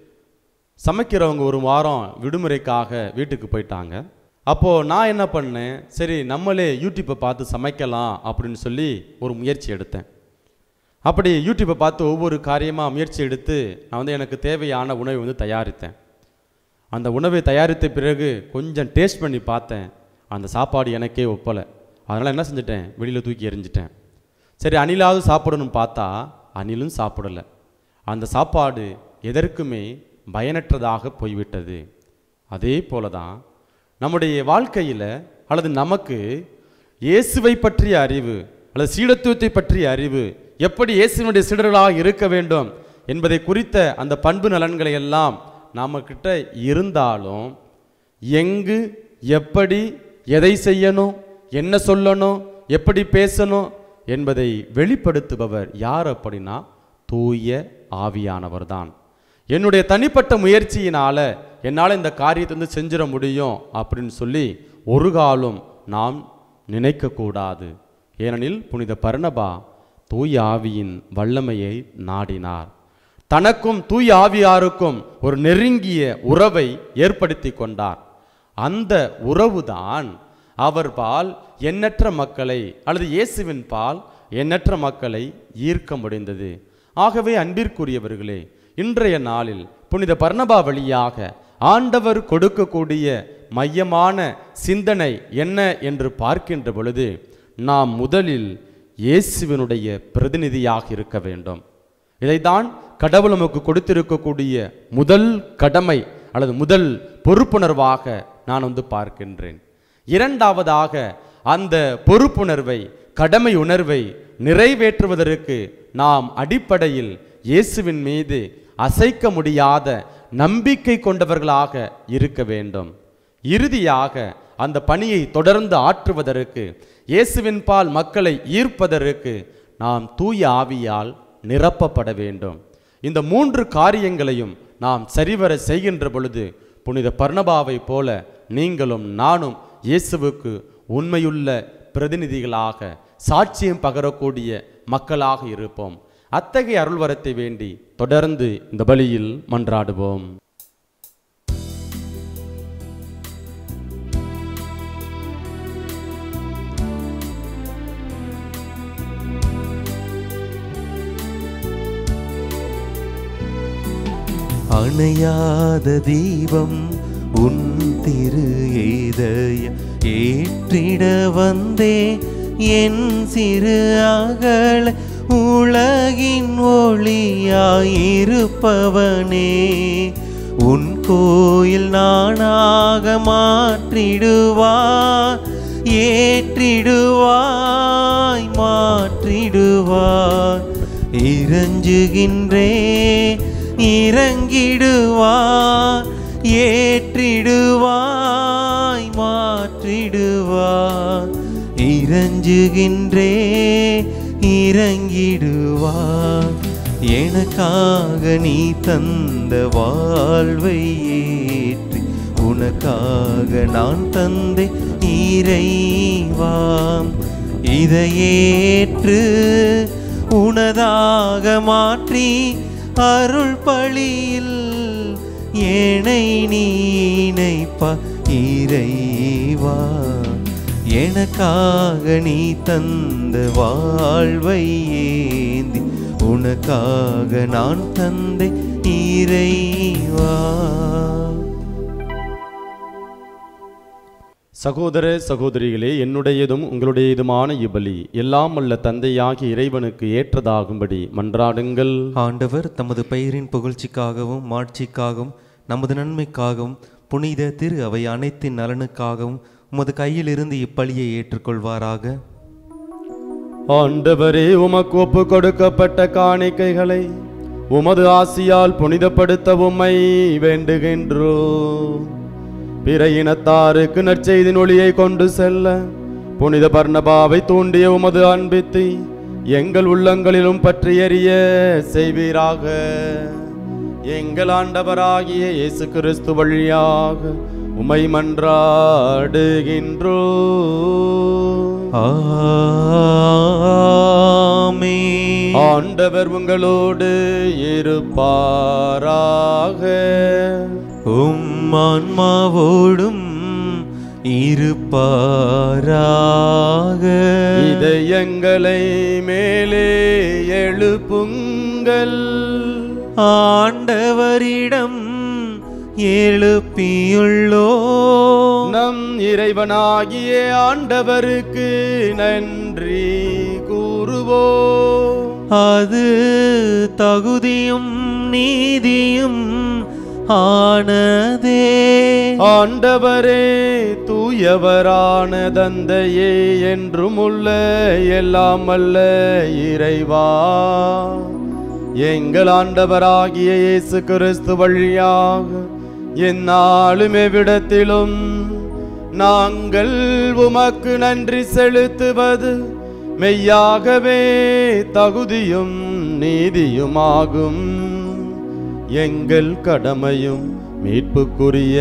சமைக்கிறவங்க ஒரு வாரம் விடுமுறைக்காக வீட்டுக்கு போயிட்டாங்க அப்போது நான் என்ன பண்ணேன் சரி நம்மளே யூடியூப்பை பார்த்து சமைக்கலாம் அப்படின்னு சொல்லி ஒரு முயற்சி எடுத்தேன் அப்படி யூடியூப்பை பார்த்து ஒவ்வொரு காரியமாக முயற்சி எடுத்து நான் வந்து எனக்கு தேவையான உணவை வந்து தயாரித்தேன் அந்த உணவை தயாரித்த பிறகு கொஞ்சம் டேஸ்ட் பண்ணி பார்த்தேன் அந்த சாப்பாடு எனக்கே ஒப்பலை அதனால் என்ன செஞ்சிட்டேன் வெளியில் தூக்கி எறிஞ்சிட்டேன் சரி அணிலாவது சாப்பிடணும் பார்த்தா அணிலும் சாப்பிடலை அந்த சாப்பாடு எதற்குமே பயனற்றதாக போய்விட்டது அதே போல தான் நம்முடைய வாழ்க்கையில் அல்லது நமக்கு இயேசுவை பற்றிய அறிவு அல்லது சீடத்துவத்தை பற்றிய அறிவு எப்படி இயேசுவினுடைய சீடர்களாக இருக்க வேண்டும் என்பதை குறித்த அந்த பண்பு நலன்களை எல்லாம் நாம கிட்ட இருந்தாலும் எங்கு எப்படி எதை செய்யணும் என்ன சொல்லணும் எப்படி பேசணும் என்பதை வெளிப்படுத்துபவர் யார் அப்படின்னா தூய ஆவியானவர் தான் என்னுடைய தனிப்பட்ட முயற்சியினால என்னால் இந்த காரியத்தை வந்து செஞ்சிட முடியும் அப்படின்னு சொல்லி ஒரு காலம் நாம் நினைக்கக்கூடாது ஏனெனில் புனித பர்ணபா தூய ஆவியின் வல்லமையை நாடினார் தனக்கும் தூய ஆவியாருக்கும் ஒரு நெருங்கிய உறவை ஏற்படுத்தி கொண்டார் அந்த உறவுதான் அவர் பால் எண்ணற்ற மக்களை அல்லது இயேசுவின் பால் எண்ணற்ற மக்களை ஈர்க்க முடிந்தது ஆகவே அன்பிற்குரியவர்களே இன்றைய நாளில் புனித பர்ணபா வழியாக ஆண்டவர் கொடுக்கக்கூடிய மையமான சிந்தனை என்ன என்று பார்க்கின்ற பொழுது நாம் முதலில் இயேசுவினுடைய பிரதிநிதியாக இருக்க வேண்டும் இதைத்தான் கடவுள் நமக்கு கொடுத்திருக்கக்கூடிய முதல் கடமை அல்லது முதல் பொறுப்புணர்வாக நான் வந்து பார்க்கின்றேன் இரண்டாவதாக அந்த பொறுப்புணர்வை கடமை உணர்வை நிறைவேற்றுவதற்கு நாம் அடிப்படையில் இயேசுவின் மீது அசைக்க முடியாத நம்பிக்கை கொண்டவர்களாக இருக்க வேண்டும் இறுதியாக அந்த பணியை தொடர்ந்து ஆற்றுவதற்கு இயேசுவின் பால் மக்களை ஈர்ப்பதற்கு நாம் தூய ஆவியால் நிரப்பப்பட வேண்டும் இந்த மூன்று காரியங்களையும் நாம் சரிவர செய்கின்ற பொழுது புனித பர்ணபாவை போல நீங்களும் நானும் இயேசுவுக்கு உண்மையுள்ள பிரதிநிதிகளாக சாட்சியம் பகரக்கூடிய மக்களாக இருப்போம் அத்தகைய அருள்வரத்தை வேண்டி தொடர்ந்து இந்த பலியில் மன்றாடுவோம் அணையாத தீபம் உன் திரு இதய ஏற்றிட வந்தே என் சிறு அகல உலகின் ஒளியாயிருப்பவனே உன் கோயில் நானாக மாற்றிடுவார் ஏற்றிடுவாய் மாற்றிடுவார் இறஞ்சுகின்றே இறங்கிடுவார் ஏற்றிடுவாய் மாற்றிடுவார் இறஞ்சுகின்றே இறங்கிடுவார் எனக்காக நீ தந்த வாழ்வை ஏற்றி உனக்காக நான் தந்தை இறைவாம் இதையேற்று உனதாக மாற்றி அருள் பழியில் ஏனை நீனைப்பா இறைவா எனக்காக நீ தந்த வாழ்வை ஏந்தி உனக்காக நான் தந்தை இறைவா சகோதர சகோதரிகளே என்னுடையதும் உங்களுடையதுமான இபலி எல்லாம் அல்ல தந்தையாகிய இறைவனுக்கு ஏற்றதாகும்படி மன்றாடுங்கள் ஆண்டவர் தமது பெயரின் புகழ்ச்சிக்காகவும் மாட்சிக்காகவும் நமது நன்மைக்காகவும் புனித திரு அவை அனைத்தின் நலனுக்காகவும் உமது கையிலிருந்து இப்பலியை ஏற்றுக்கொள்வாராக ஆண்டவரே உமக்கு ஒப்பு கொடுக்கப்பட்ட காணிக்கைகளை உமது ஆசியால் புனிதப்படுத்த உம்மை வேண்டுகின்றோ பிற இனத்தாருக்கு நற்செய்தின் ஒளியை கொண்டு செல்ல புனித பர்ணபாவை தூண்டிய உமது அன்பித்தை எங்கள் உள்ளங்களிலும் பற்றி எறிய செய்வீராக எங்கள் ஆண்டவராகிய இயேசு கிறிஸ்து வழியாக உமை மன்றாடுகின்றோ ஆமே ஆண்டவர் உங்களோடு இருப்பாராக உம் ஆன்மாவோடும் இருப்பாராக இதயங்களை மேலே எழுப்புங்கள் ஆண்டவரிடம் எழுப்பியுள்ளோ நம் இறைவனாகிய ஆண்டவருக்கு நன்றி கூறுவோம் அது தகுதியும் நீதியும் ஆனதே ஆண்டவரே தூயவரான தந்தையே என்றும் உள்ள எல்லாம் அல்ல இறைவா எங்கள் ஆண்டவராகிய இயேசு கிறிஸ்து வழியாக எந்நாளும் எவ்விடத்திலும் நாங்கள் உமக்கு நன்றி செலுத்துவது மெய்யாகவே தகுதியும் நீதியுமாகும் எங்கள் கடமையும் மீட்புக்குரிய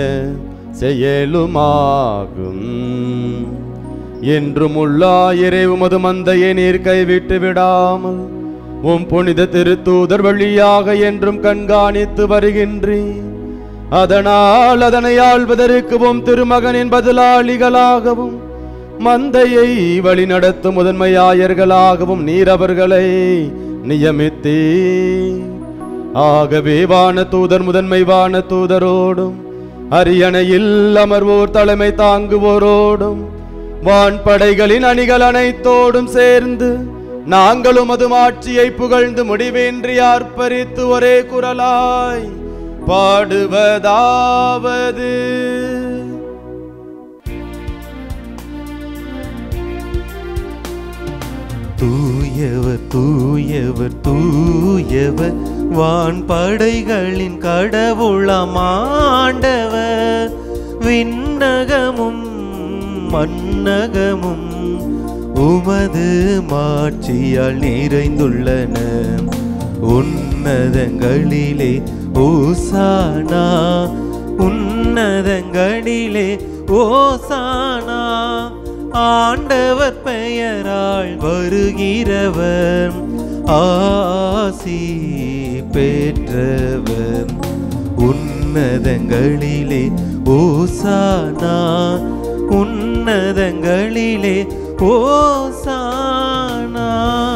செயலுமாகும் என்றும் உள்ளாயிரே உமது மந்தையை நீர் கைவிட்டு விடாமல் உம் புனித திருத்தூதர் வழியாக என்றும் கண்காணித்து வருகின்றேன் அதனால் அதனை ஆள்வதற்கு உம் திருமகனின் பதிலாளிகளாகவும் மந்தையை வழிநடத்தும் முதன்மையாயர்களாகவும் நீர் அவர்களை நியமித்தே ஆகவே வான தூதர் முதன்மை வான தூதரோடும் அரியணையில் அமர்வோர் தலைமை தாங்குவோரோடும் வான்படைகளின் அணிகள் அனைத்தோடும் சேர்ந்து நாங்களும் அது ஆட்சியை புகழ்ந்து முடிவின்றி ஆர்ப்பரித்து ஒரே குரலாய் பாடுவதாவது தூயவர் தூயவர் தூயவர் வான் படைகளின் கடவுளமாண்டவர் விண்ணகமும் மன்னகமும் உமது மாட்சியால் நிறைந்துள்ளன உன்னதங்களிலே ஓசானா உன்னதங்களிலே ஓசானா ஆண்டவர் பெயரால் வருகிறவர் ஆசி பெற்றவர் உன்னதங்களிலே ஓசானா உன்னதங்களிலே ஓசானா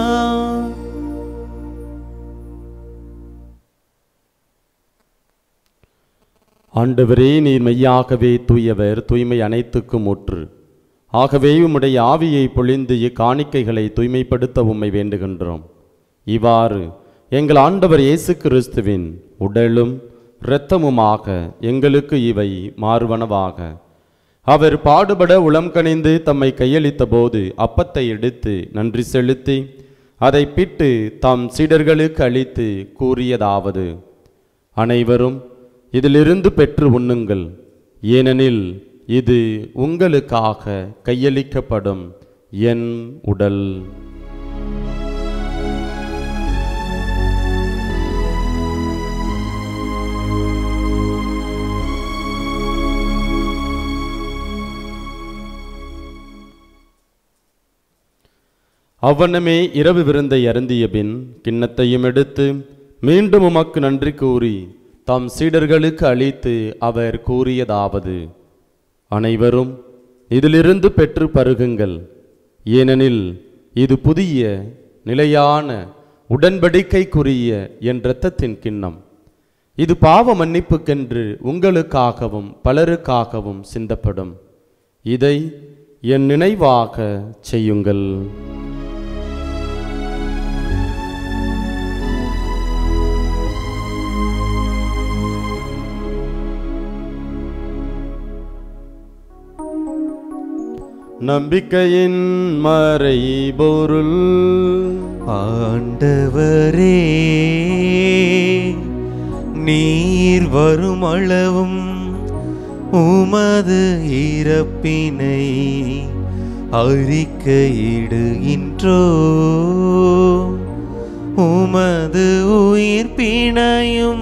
ஆண்டவரே நீர் மெய்யாகவே தூயவர் தூய்மை அனைத்துக்கும் ஒற்று ஆகவே உம்முடைய ஆவியை பொழிந்து இக்காணிக்கைகளை தூய்மைப்படுத்த உம்மை வேண்டுகின்றோம் இவ்வாறு எங்கள் ஆண்டவர் இயேசு கிறிஸ்துவின் உடலும் இரத்தமுமாக எங்களுக்கு இவை மாறுவனவாக அவர் பாடுபட உளம் கனிந்து தம்மை கையளித்த போது அப்பத்தை எடுத்து நன்றி செலுத்தி அதை பிட்டு தம் சீடர்களுக்கு அளித்து கூறியதாவது அனைவரும் இதிலிருந்து பெற்று உண்ணுங்கள் ஏனெனில் இது உங்களுக்காக கையளிக்கப்படும் என் உடல் அவ்வண்ணமே இரவு விருந்தை அருந்திய பின் கிண்ணத்தையும் எடுத்து மீண்டும் உமக்கு நன்றி கூறி தம் சீடர்களுக்கு அளித்து அவர் கூறியதாவது அனைவரும் இதிலிருந்து பெற்று பருகுங்கள் ஏனெனில் இது புதிய நிலையான உடன்படிக்கைக்குரிய என் இரத்தத்தின் கிண்ணம் இது பாவ மன்னிப்புக்கென்று உங்களுக்காகவும் பலருக்காகவும் சிந்தப்படும் இதை என் நினைவாக செய்யுங்கள் நம்பிக்கையின் மறைபொருள் ஆண்டவரே நீர் வரும் அளவும் உமது இறப்பினை அறிக்கையிடுகின்றோ உமது உயிர்ப்பினையும்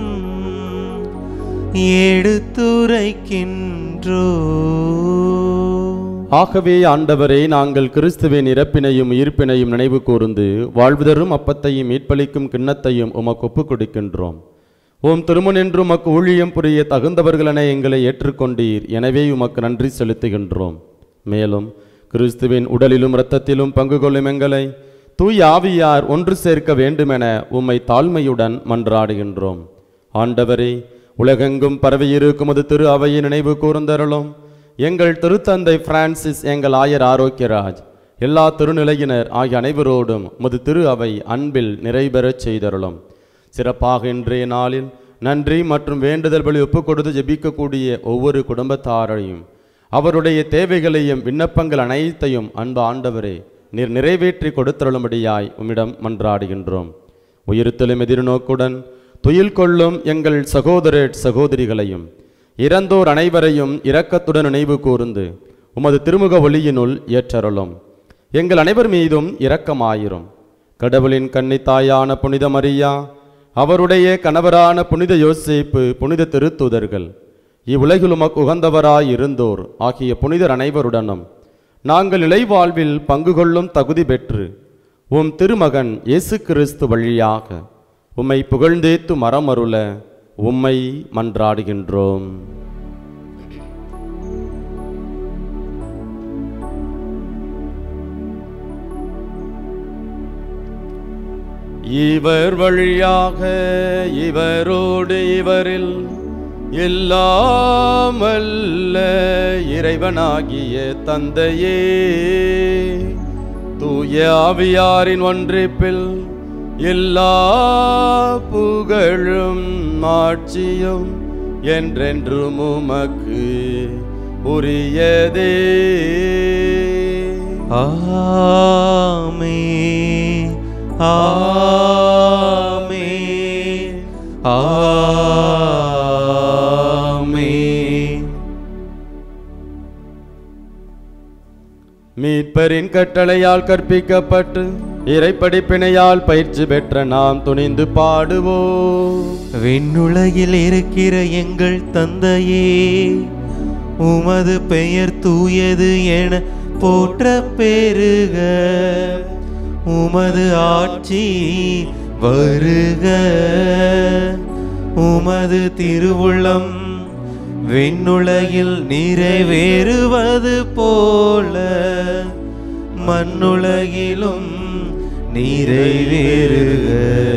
எடுத்துரைக்கின்றோ ஆகவே ஆண்டவரே நாங்கள் கிறிஸ்துவின் இறப்பினையும் உயிர்ப்பினையும் நினைவு கூர்ந்து வாழ்வுதரும் அப்பத்தையும் மீட்பளிக்கும் கிண்ணத்தையும் உமக்கு ஒப்புக் கொடுக்கின்றோம் ஓம் திருமணென்று உமக்கு ஊழியம் புரிய தகுந்தவர்களென எங்களை ஏற்றுக்கொண்டீர் எனவே உமக்கு நன்றி செலுத்துகின்றோம் மேலும் கிறிஸ்துவின் உடலிலும் இரத்தத்திலும் பங்கு கொள்ளும் எங்களை தூய் ஆவியார் ஒன்று சேர்க்க வேண்டுமென உம்மை தாழ்மையுடன் மன்றாடுகின்றோம் ஆண்டவரே உலகெங்கும் பரவியிருக்கும் அது திரு அவையை நினைவு கூர்ந்தருளும் எங்கள் திருத்தந்தை பிரான்சிஸ் எங்கள் ஆயர் ஆரோக்கியராஜ் எல்லா திருநிலையினர் ஆகிய அனைவரோடும் முது திரு அவை அன்பில் நிறைபெறச் செய்தருளும் சிறப்பாக இன்றைய நாளில் நன்றி மற்றும் வேண்டுதல் பலி ஒப்புக் கொடுத்து ஜெபிக்கக்கூடிய ஒவ்வொரு குடும்பத்தாரையும் அவருடைய தேவைகளையும் விண்ணப்பங்கள் அனைத்தையும் அன்பு ஆண்டவரே நீர் நிறைவேற்றி கொடுத்தருளும்படியாய் உம்மிடம் மன்றாடுகின்றோம் உயிர்த்தெழும் எதிர்நோக்குடன் துயில் கொள்ளும் எங்கள் சகோதர சகோதரிகளையும் இறந்தோர் அனைவரையும் இரக்கத்துடன் நினைவு கூர்ந்து உமது திருமுக ஒளியினுள் ஏற்றருளும் எங்கள் அனைவர் மீதும் இரக்கமாயிரும் கடவுளின் கன்னித்தாயான புனித மரியா அவருடைய கணவரான புனித யோசேப்பு புனித திருத்தூதர்கள் இவ்வுலகில் உமக்கு உகந்தவராய் இருந்தோர் ஆகிய புனிதர் அனைவருடனும் நாங்கள் இலைவாழ்வில் பங்கு கொள்ளும் தகுதி பெற்று உம் திருமகன் இயேசு கிறிஸ்து வழியாக உம்மை புகழ்ந்தேத்து மரமருள உம்மை மன்றாடுகின்றோம் இவர் வழியாக இவரோடு இவரில் எல்லாம் அல்ல இறைவனாகிய தந்தையே தூய ஆவியாரின் ஒன்றிப்பில் எல்லா புகழும் ஆட்சியும் என்றென்றும் உமக்கு உரியதே ஆமே ஆமே ஆமே மீட்பரின் கட்டளையால் கற்பிக்கப்பட்டு இறைப்படிப்பினையால் பயிற்சி பெற்ற நாம் துணிந்து பாடுவோம் விண்ணுலகில் இருக்கிற எங்கள் தந்தையே உமது பெயர் தூயது என போற்ற பெருக உமது ஆட்சி வருக உமது திருவுள்ளம் விண்ணுலகில் நிறைவேறுவது போல மண்ணுலகிலும் நிறைவேறுக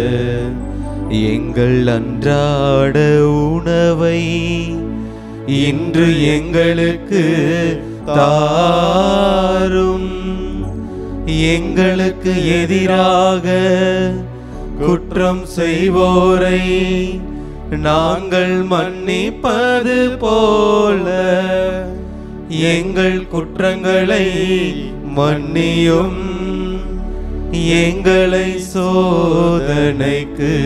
எங்கள் அன்றாட உணவை இன்று எங்களுக்கு தாரும் எங்களுக்கு எதிராக குற்றம் செய்வோரை நாங்கள் மன்னிப்பது போல எங்கள் குற்றங்களை மன்னியும் எங்களை சோதனைக்கு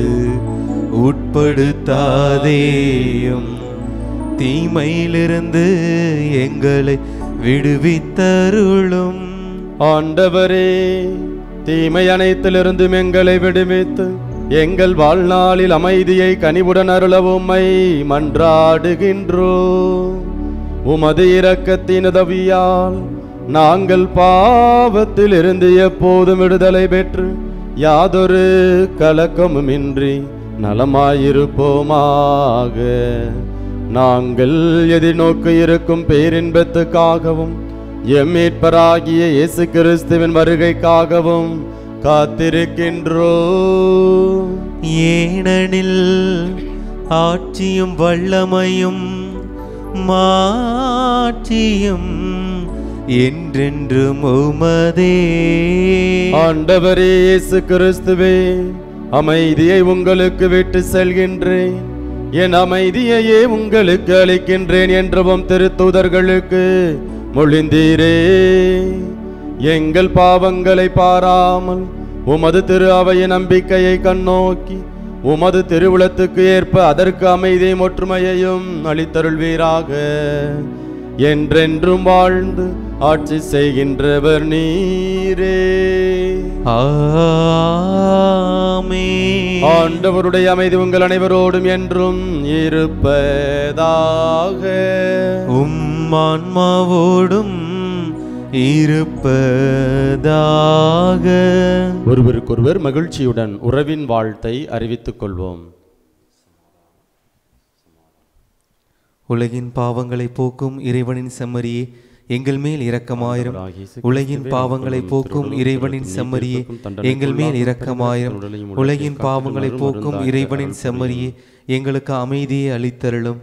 உட்படுத்தாதேயும் தீமையிலிருந்து எங்களை விடுவித்தருளும் ஆண்டவரே தீமை அனைத்திலிருந்தும் எங்களை விடுவித்து எங்கள் வாழ்நாளில் அமைதியை கனிவுடன் அருளவும்மை மன்றாடுகின்றோ உமது இரக்கத்தின் உதவியால் நாங்கள் பாவத்தில் இருந்து எப்போதும் விடுதலை பெற்று யாதொரு கலக்கமுமின்றி நலமாயிருப்போமாக நாங்கள் எதிர்நோக்க இருக்கும் பேரின்பத்துக்காகவும் எம் மீட்பராகிய இயேசு கிறிஸ்துவின் வருகைக்காகவும் காத்திருக்கின்றோ ஏனெனில் ஆட்சியும் வல்லமையும் மாட்சியும் என்றென்றும் உமதே ஆண்டவரே இயேசு கிறிஸ்துவே அமைதியை உங்களுக்கு விட்டு செல்கின்றேன் என் அமைதியையே உங்களுக்கு அளிக்கின்றேன் என்றவும் திருத்தூதர்களுக்கு மொழிந்தீரே எங்கள் பாவங்களை பாராமல் உமது திரு அவையின் நம்பிக்கையை கண்ணோக்கி உமது திருவுளத்துக்கு ஏற்ப அதற்கு அமைதியும் ஒற்றுமையையும் அளித்தருள்வீராக என்றென்றும் வாழ்ந்து ஆட்சி செய்கின்றவர் நீரே ஆமே ஆண்டவருடைய அமைதி உங்கள் அனைவரோடும் என்றும் இருப்பதாக உம் ஆன்மாவோடும் இருப்பதாக ஒருவருக்கொருவர் மகிழ்ச்சியுடன் உறவின் வாழ்த்தை அறிவித்துக் கொள்வோம் உலகின் பாவங்களை போக்கும் இறைவனின் செம்மறியே எங்கள் மேல் இரக்கமாயிரும் உலகின் பாவங்களை போக்கும் இறைவனின் செம்மறியே எங்கள் மேல் இரக்கமாயிரும் உலகின் பாவங்களை போக்கும் இறைவனின் செம்மறியே எங்களுக்கு அமைதியை அளித்தருளும்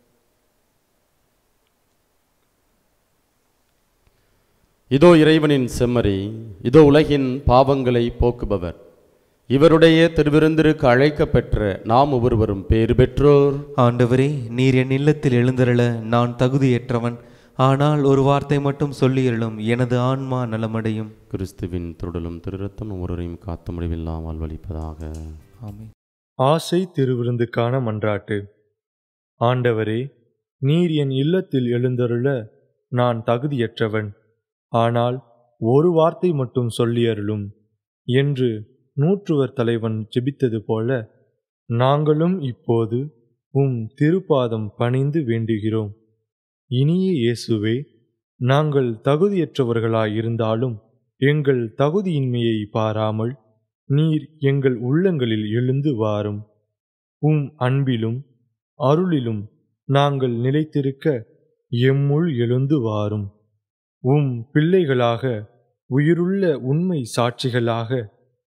இதோ இறைவனின் செம்மறி இதோ உலகின் பாவங்களை போக்குபவர் இவருடைய திருவிருந்திற்கு அழைக்கப் பெற்ற நாம் ஒவ்வொருவரும் பேறு பெற்றோர் ஆண்டவரே நீர் என் இல்லத்தில் எழுந்தருள நான் தகுதியற்றவன் ஆனால் ஒரு வார்த்தை மட்டும் சொல்லியருளும் எனது ஆன்மா நலமடையும் கிறிஸ்துவின் திருடலும் திருரத்தம் ஒவ்வொருவரையும் காத்த முடிவில்லாமல் வலிப்பதாக ஆமென் ஆசை திருவிருந்துக்கான மன்றாட்டு ஆண்டவரே நீர் என் இல்லத்தில் எழுந்தருள நான் தகுதியற்றவன் ஆனால் ஒரு வார்த்தை மட்டும் சொல்லியருளும் என்று நூற்றுவர் தலைவன் ஜெபித்தது போல நாங்களும் இப்போது உம் திருப்பாதம் பணிந்து வேண்டுகிறோம் இனிய இயேசுவே நாங்கள் தகுதியற்றவர்களாயிருந்தாலும் எங்கள் தகுதியின்மையை பாராமல் நீர் எங்கள் உள்ளங்களில் எழுந்து வாரும் உம் அன்பிலும் அருளிலும் நாங்கள் நிலைத்திருக்க எம்முள் எழுந்து வாரும் உம் பிள்ளைகளாக உயிருள்ள உண்மை சாட்சிகளாக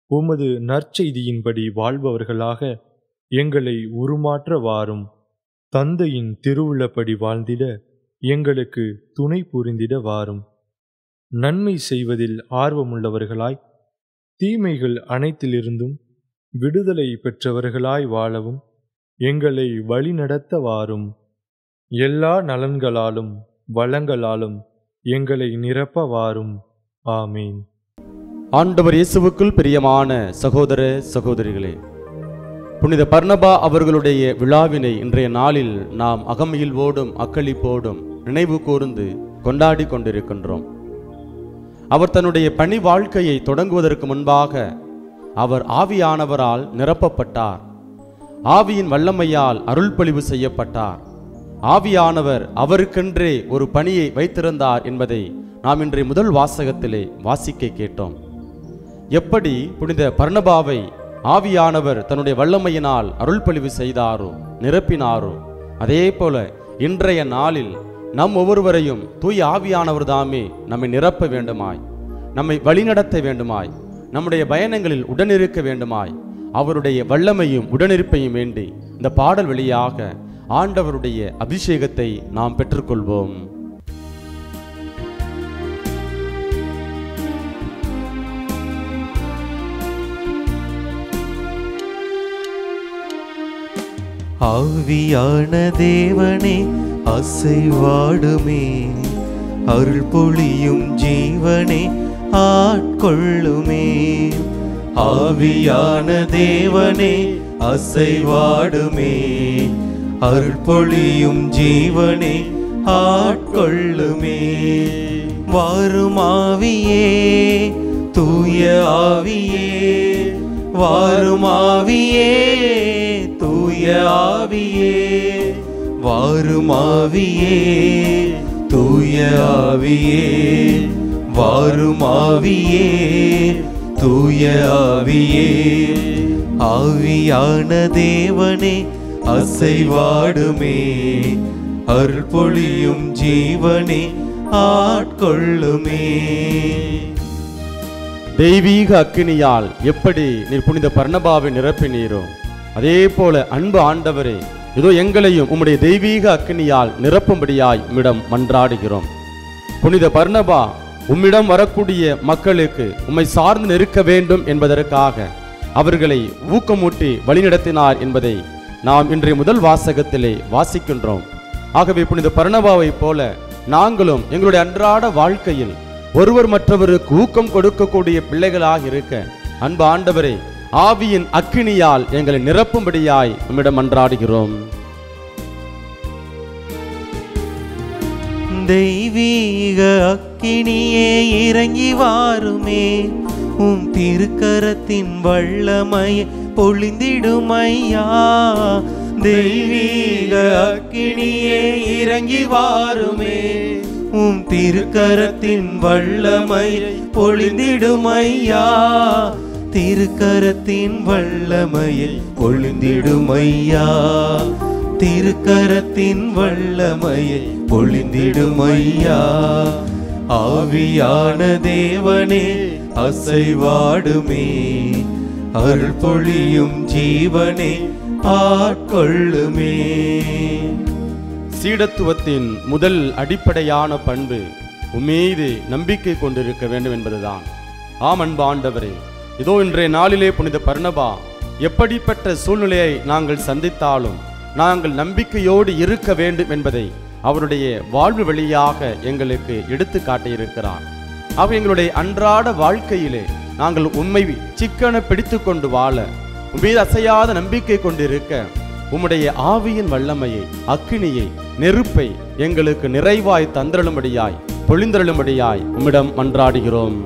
உமது நற்செய்தியின்படி வாழ்பவர்களாக எங்களை உருமாற்ற வாரும் தந்தையின் திருவுள்ளப்படி வாழ்ந்திட எங்களுக்கு துணை புரிந்திட வாரும் நன்மை செய்வதில் ஆர்வமுள்ளவர்களாய் தீமைகள் அனைத்திலிருந்தும் விடுதலை பெற்றவர்களாய் வாழவும் எங்களை வழிநடத்த வாரும் எல்லா நலன்களாலும் வளங்களாலும் எங்களை நிரப்ப வாரும் ஆமீன் ஆண்டவர் இயேசுவுக்குள் பிரியமான சகோதர சகோதரிகளே புனித பர்ணபா அவர்களுடைய விழாவினை இன்றைய நாளில் நாம் அகமகிழ்வோடும் அக்களிப்போடும் நினைவு கூர்ந்து கொண்டாடி கொண்டிருக்கின்றோம் அவர் தன்னுடைய பணி வாழ்க்கையை தொடங்குவதற்கு முன்பாக அவர் ஆவியானவரால் நிரப்பப்பட்டார் ஆவியின் வல்லமையால் அருள்பொழிவு செய்யப்பட்டார் ஆவியானவர் அவருக்கென்றே ஒரு பணியை வைத்திருந்தார் என்பதை நாம் இன்றைய முதல் வாசகத்திலே வாசிக்க கேட்டோம் எப்படி புனித பர்ணபாவை ஆவியானவர் தன்னுடைய வல்லமையினால் அருள்பொழிவு செய்தாரோ நிரப்பினாரோ அதே போல இன்றைய நாளில் நம் ஒவ்வொருவரையும் தூய ஆவியானவர் தாமே நம்மை நிரப்ப வேண்டுமாய் நம்மை வழிநடத்த வேண்டுமாய் நம்முடைய பயணங்களில் உடனிருக்க வேண்டுமாய் அவருடைய வல்லமையும் உடனிருப்பையும் வேண்டி இந்த பாடல் வழியாக ஆண்டவருடைய அபிஷேகத்தை நாம் பெற்றுக்கொள்வோம் ஆவியான தேவனே அசைவாடுமே அருள் பொழியும் ஜீவனே ஆட்கொள்ளுமே ஆவியான தேவனே அசைவாடுமே அருள் பொழியும் ஜீவனே ஆட்கொள்ளுமே வாரும் ஆவியே தூய ஆவியே வாரும் ஆவியே தூய ஆவியே வாரும் ஆவியே தூய ஆவியே வாரும் ஆவியே தூய ஆவியே ஆவியான தேவனே அசைவாடுமே அருள் பொழியும் ஜீவனே ஆட்கொள்ளுமே தெய்வீக அக்கினியால் எப்படி நீர் புனித பர்ணபாவை நிரப்பினீரோ அதே போல அன்பு ஆண்டவரே இதோ எங்களையும் உம்முடைய தெய்வீக அக்கினியால் நிரப்பும்படியாய் உம்மிடம் மன்றாடுகிறோம் புனித பர்ணபா உம்மிடம் வரக்கூடிய மக்களுக்கு உம்மை சார்ந்து நிற்க வேண்டும் என்பதற்காக அவர்களை ஊக்கமூட்டி வழிநடத்தினார் என்பதை நாம் இன்றைய முதல் வாசகத்திலே வாசிக்கின்றோம் ஆகவே புனித பர்ணபாவைப் போல நாங்களும் எங்களுடைய அன்றாட வாழ்க்கையில் ஒருவர் மற்றவருக்கு ஊக்கம் கொடுக்கக்கூடிய பிள்ளைகளாக இருக்க அன்பு ஆண்டவரே ஆவியின் அக்கினியால் எங்களை நிரப்பும்படியாய் நம்மிடம் மன்றாடுகிறோம் தெய்வீக அக்கினியே இறங்கி வாருமே உம் திருக்கரத்தின் வல்லமையை பொழிந்திடுமையா தெய்வீக அக்கினியே இறங்கி வாருமே உம் திருக்கரத்தின் வல்லமையை பொழிந்திடுமையா திருக்கரத்தின் வல்லமையை பொழிந்திடுமையா திருக்கரத்தின் வல்லமையை பொழிந்திடுமையா ஆவியான தேவனே அசைவாடுமே அருள் பொழியும் ஜீவனே ஆட்கொள்ளுமே சீடத்துவத்தின் முதல் அடிப்படையான பண்பு உம்மீது நம்பிக்கை கொண்டிருக்க வேண்டும் என்பதுதான் ஆம் அன்பு ஆண்டவரே இதோ இன்றைய நாளிலே புனித பர்ணபா எப்படிப்பட்ட சூழ்நிலையை நாங்கள் சந்தித்தாலும் நாங்கள் நம்பிக்கையோடு இருக்க வேண்டும் என்பதை அவருடைய வாழ்வு வழியாக எங்களுக்கு எடுத்து காட்டியிருக்கிறார் அவ எங்களுடைய அன்றாட வாழ்க்கையிலே நாங்கள் உண்மை சிக்கன பிடித்து கொண்டு வாழ உம்மீது அசையாத நம்பிக்கை கொண்டிருக்க உம்முடைய ஆவியின் வல்லமையை அக்கினியை நெருப்பை எங்களுக்கு நிறைவாய் தந்திரளும்படியாய் பொழிந்தருளும்படியாய் உம்மிடம் மன்றாடுகிறோம்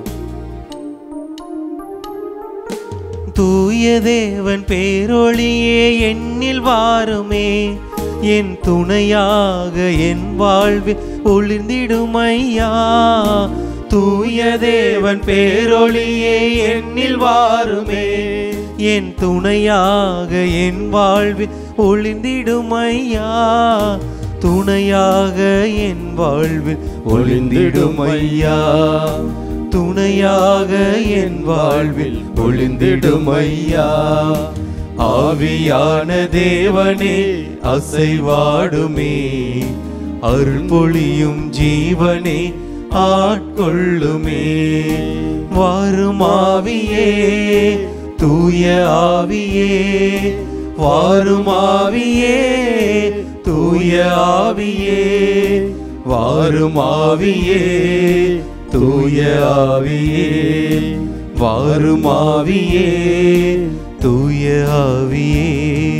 தூய தேவன் பேரொளியே என்னில் வாருமே என் துணையாக என் வாழ்வில் ஒளிர்ந்திடுமையா தூய தேவன் பேரொளியே என்னில் வாருமே என் துணையாக என் வாழ்வில் ஒளிர்ந்திடுமையா துணையாக என் வாழ்வில் ஒளிர்ந்திடுமையா துணையாக என் வாழ்வில் ஒளிந்திடும் ஐயா ஆவியான தேவனே அசைவாடுமே அருள் பொழியும் ஜீவனே ஆட்கொள்ளுமே வாரும் ஆவியே தூய ஆவியே வாரும் ஆவியே தூய ஆவியே வாரும் ஆவியே தூய ஆவியே வாரும் ஆவியே தூய ஆவியே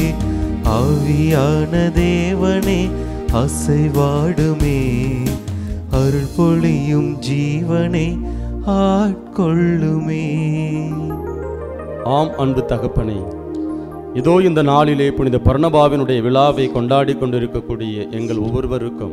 ஆவியான தேவனே அசைவாடுமே அருள் பொழியும் ஜீவனை ஆட்கொள்ளுமே ஆம் அன்பு தகப்பனே இதோ இந்த நாளிலே புனித பர்ணபாவினுடைய விழாவை கொண்டாடி கொண்டிருக்கக்கூடிய எங்கள் ஒவ்வொருவருக்கும்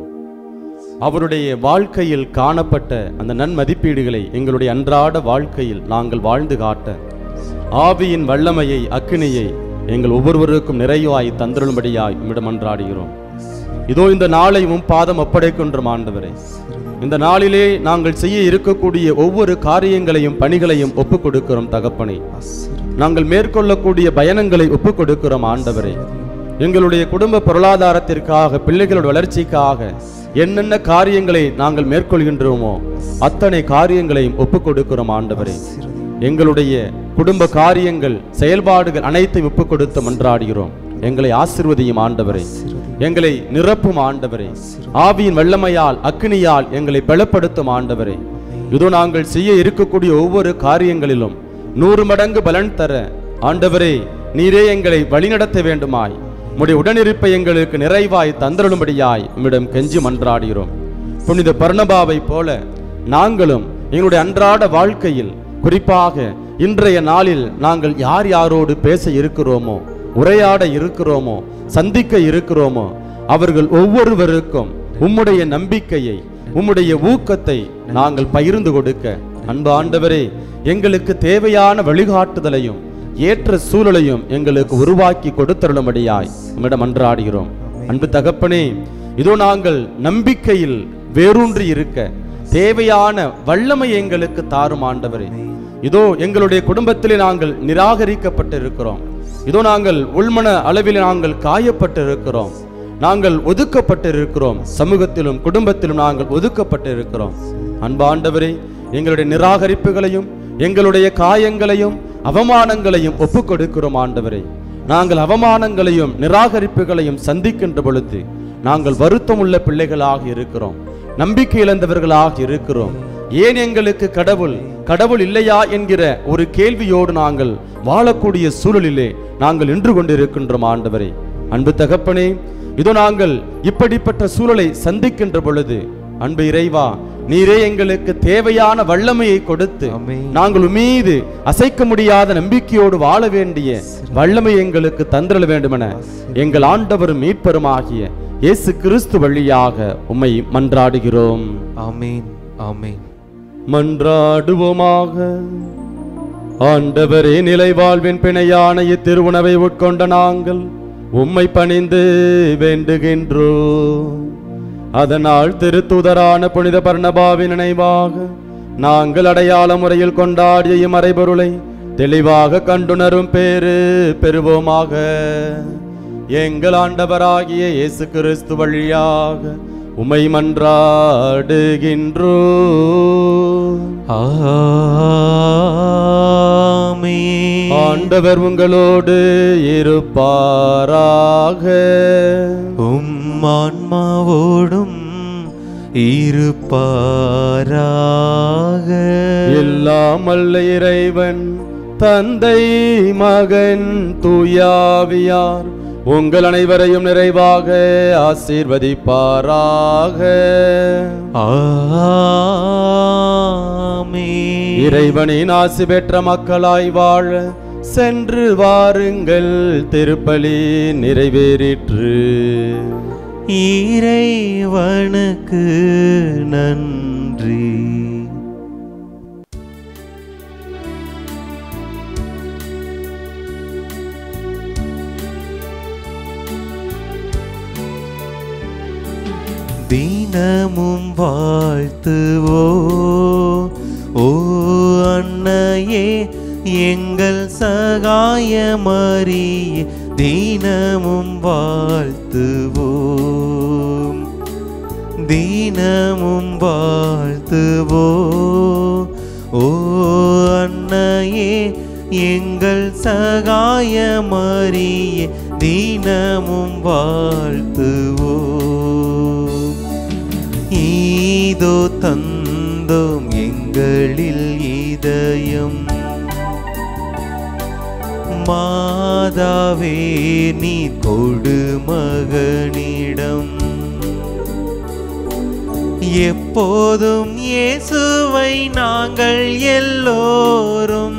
அவருடைய வாழ்க்கையில் காணப்பட்ட அந்த நன்மதிப்பீடுகளை எங்களுடைய அன்றாட வாழ்க்கையில் நாங்கள் வாழ்ந்து காட்ட ஆவியின் வல்லமையை அக்கினியை எங்கள் ஒவ்வொருவருக்கும் நிறைவாய் தந்திரும்படியாய் உம்மிடம் அன்றாடுகிறோம் இதோ இந்த நாளை உம் பாதம் ஒப்படைக்கின்றோம் ஆண்டவரே இந்த நாளிலே நாங்கள் செய்ய இருக்கக்கூடிய ஒவ்வொரு காரியங்களையும் பணிகளையும் ஒப்புக் கொடுக்கிறோம் தகப்பனே நாங்கள் மேற்கொள்ளக்கூடிய பயணங்களை ஒப்புக் கொடுக்கிறோம் ஆண்டவரே எங்களுடைய குடும்ப பொருளாதாரத்திற்காக பிள்ளைகளோட வளர்ச்சிக்காக என்னென்ன காரியங்களை நாங்கள் மேற்கொள்கின்றோமோ அத்தனை காரியங்களையும் ஒப்புக் கொடுக்கிறோம் ஆண்டவரே எங்களுடைய குடும்ப காரியங்கள் செயல்பாடுகள் அனைத்தையும் ஒப்புக் கொடுத்து மன்றாடுகிறோம் எங்களை ஆசிர்வதியும் ஆண்டவரே எங்களை நிரப்பும் ஆண்டவரே ஆவியின் வல்லமையால் அக்னியால் எங்களை பலப்படுத்தும் ஆண்டவரே இதோ நாங்கள் செய்ய இருக்கக்கூடிய ஒவ்வொரு காரியங்களிலும் நூறு மடங்கு பலன் தர ஆண்டவரே நீரே எங்களை வழிநடத்த வேண்டுமாய் உம்முடைய உடனிருப்பை எங்களுக்கு நிறைவாய் தந்தருளும்படியாய் உம்மிடம் கெஞ்சி மன்றாடுகிறோம் புனித பர்ணபாவை போல நாங்களும் எங்களுடைய அன்றாட வாழ்க்கையில் குறிப்பாக இன்றைய நாளில் நாங்கள் யார் யாரோடு பேச இருக்கிறோமோ உரையாட இருக்கிறோமோ சந்திக்க இருக்கிறோமோ அவர்கள் ஒவ்வொருவருக்கும் உம்முடைய நம்பிக்கையை உம்முடைய ஊக்கத்தை நாங்கள் பகிர்ந்து கொடுக்க அன்பு ஆண்டவரே எங்களுக்கு தேவையான வழிகாட்டுதலையும் ஏற்ற சூழலையும் எங்களுக்கு உருவாக்கி கொடுத்தருளும்படியாய் உம்மிடம் அன்றாடுகிறோம் அன்பு தகப்பனே இதோ நாங்கள் நம்பிக்கையில் வேரூன்றி இருக்க தேவையான வல்லமை எங்களுக்கு தாரும் ஆண்டவரே இதோ எங்களுடைய குடும்பத்திலே நாங்கள் நிராகரிக்கப்பட்டு இருக்கிறோம் இதோ நாங்கள் உள்மன அளவில் நாங்கள் காயப்பட்டு இருக்கிறோம் நாங்கள் ஒதுக்கப்பட்டு இருக்கிறோம் சமூகத்திலும் குடும்பத்திலும் நாங்கள் ஒதுக்கப்பட்டு இருக்கிறோம் அன்பாண்டவரே எங்களுடைய நிராகரிப்புகளையும் எங்களுடைய காயங்களையும் அவமானங்களையும் ஒப்புக் கொடுக்கிறோம் ஆண்டவரே நாங்கள் அவமானங்களையும் நிராகரிப்புகளையும் சந்திக்கின்ற பொழுது நாங்கள் வருத்தமுள்ள பிள்ளைகளாக இருக்கிறோம் நம்பிக்கை இழந்தவர்களாக இருக்கிறோம் ஏன் எங்களுக்கு கடவுள் கடவுள் இல்லையா என்கிற ஒரு கேள்வியோடு நாங்கள் வாழக்கூடிய சூழலிலே நாங்கள் நின்று கொண்டிருக்கின்றோம் ஆண்டவரே அன்பு தகப்பனே இதோ நாங்கள் இப்படிப்பட்ட சூழலை சந்திக்கின்ற பொழுது அன்பு இறைவா நீரே எங்களுக்கு தேவையான வல்லமையை கொடுத்து ஆமென். நாங்கள் மீது அசைக்க முடியாத நம்பிக்கையோடு வாழ வேண்டிய வல்லமை எங்களுக்கு தந்திரல வேண்டுமென எங்கள் ஆண்டவரும் மீட்பருமாகிய இயேசு கிறிஸ்து வழியாக உம்மை மன்றாடுகிறோம் ஆமேன் ஆமேன் மன்றாடுவோமாக ஆண்டவரே நிலை வாழ்வின் பிணையான இத்திருவுணவை உட்கொண்ட நாங்கள் உம்மை பணிந்து வேண்டுகின்றோம் அதனால் திருத்துதரான புனித பர்ணபாவின் நினைவாக நாங்கள் அடையாள முறையில் கொண்டாடிய இம்மறைபொருளை தெளிவாக கண்டுணரும் பேரு பெறுவோமாக எங்கள் ஆண்டவராகிய இயேசு கிறிஸ்து வழியாக உமை மன்றாடுகின்றோ ஆமேன் ஆண்டவர் உங்களோடு இருப்பாராக உம் ஆன்மாவோடும் இருப்பாராக எல்லாம் அல்ல இறைவன் தந்தை மகன் தூயாவியார் உங்கள் அனைவரையும் நிறைவாக ஆசீர்வதிப்பாராக ஆமேன் இறைவனின் ஆசி பெற்ற மக்களாய் வாழ சென்று வாருங்கள் திருப்பலி நிறைவேறிற்று இறைவனுக்கு நன்றி தினமும் வாழ்த்துவோ ஓ அன்னையே எங்கள் சகாயமறியே தினமும் வாழ்த்துவோம் தினமும் வாழ்த்துவோ ஓ அன்னையே எங்கள் சகாயமறியே தினமும் வாழ்த்துவோ ஈதோ தந்தோம் எங்களில் இதயம் மாதாவே நீ கொடு மகனிடம் எப்போதும் இயேசுவை நாங்கள் எல்லோரும்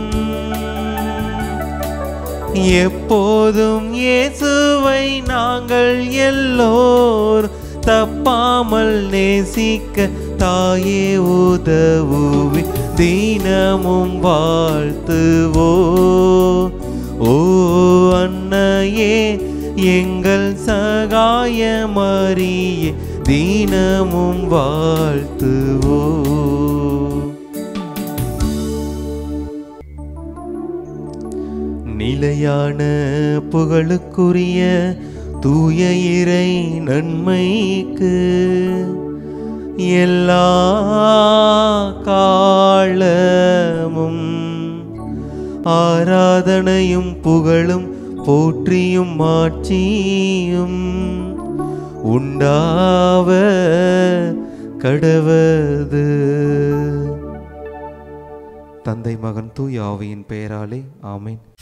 எப்போதும் இயேசுவை நாங்கள் எல்லோர் தப்பாமல் நேசிக்க தாயே உதவுவி தினமும் வாழ்த்துவோ ஓ அன்னையே எங்கள் சகாயமறியே தினமும் வாழ்த்துவோ நிலையான புகழுக்குரிய தூய இறை நன்மைக்கு எல்லா காலமும் ஆராதனையும் புகழும் போற்றியும் மாட்சியும் உண்டாவ கடவது தந்தை மகன் தூய் ஆவியின் பெயராலே ஆமேன்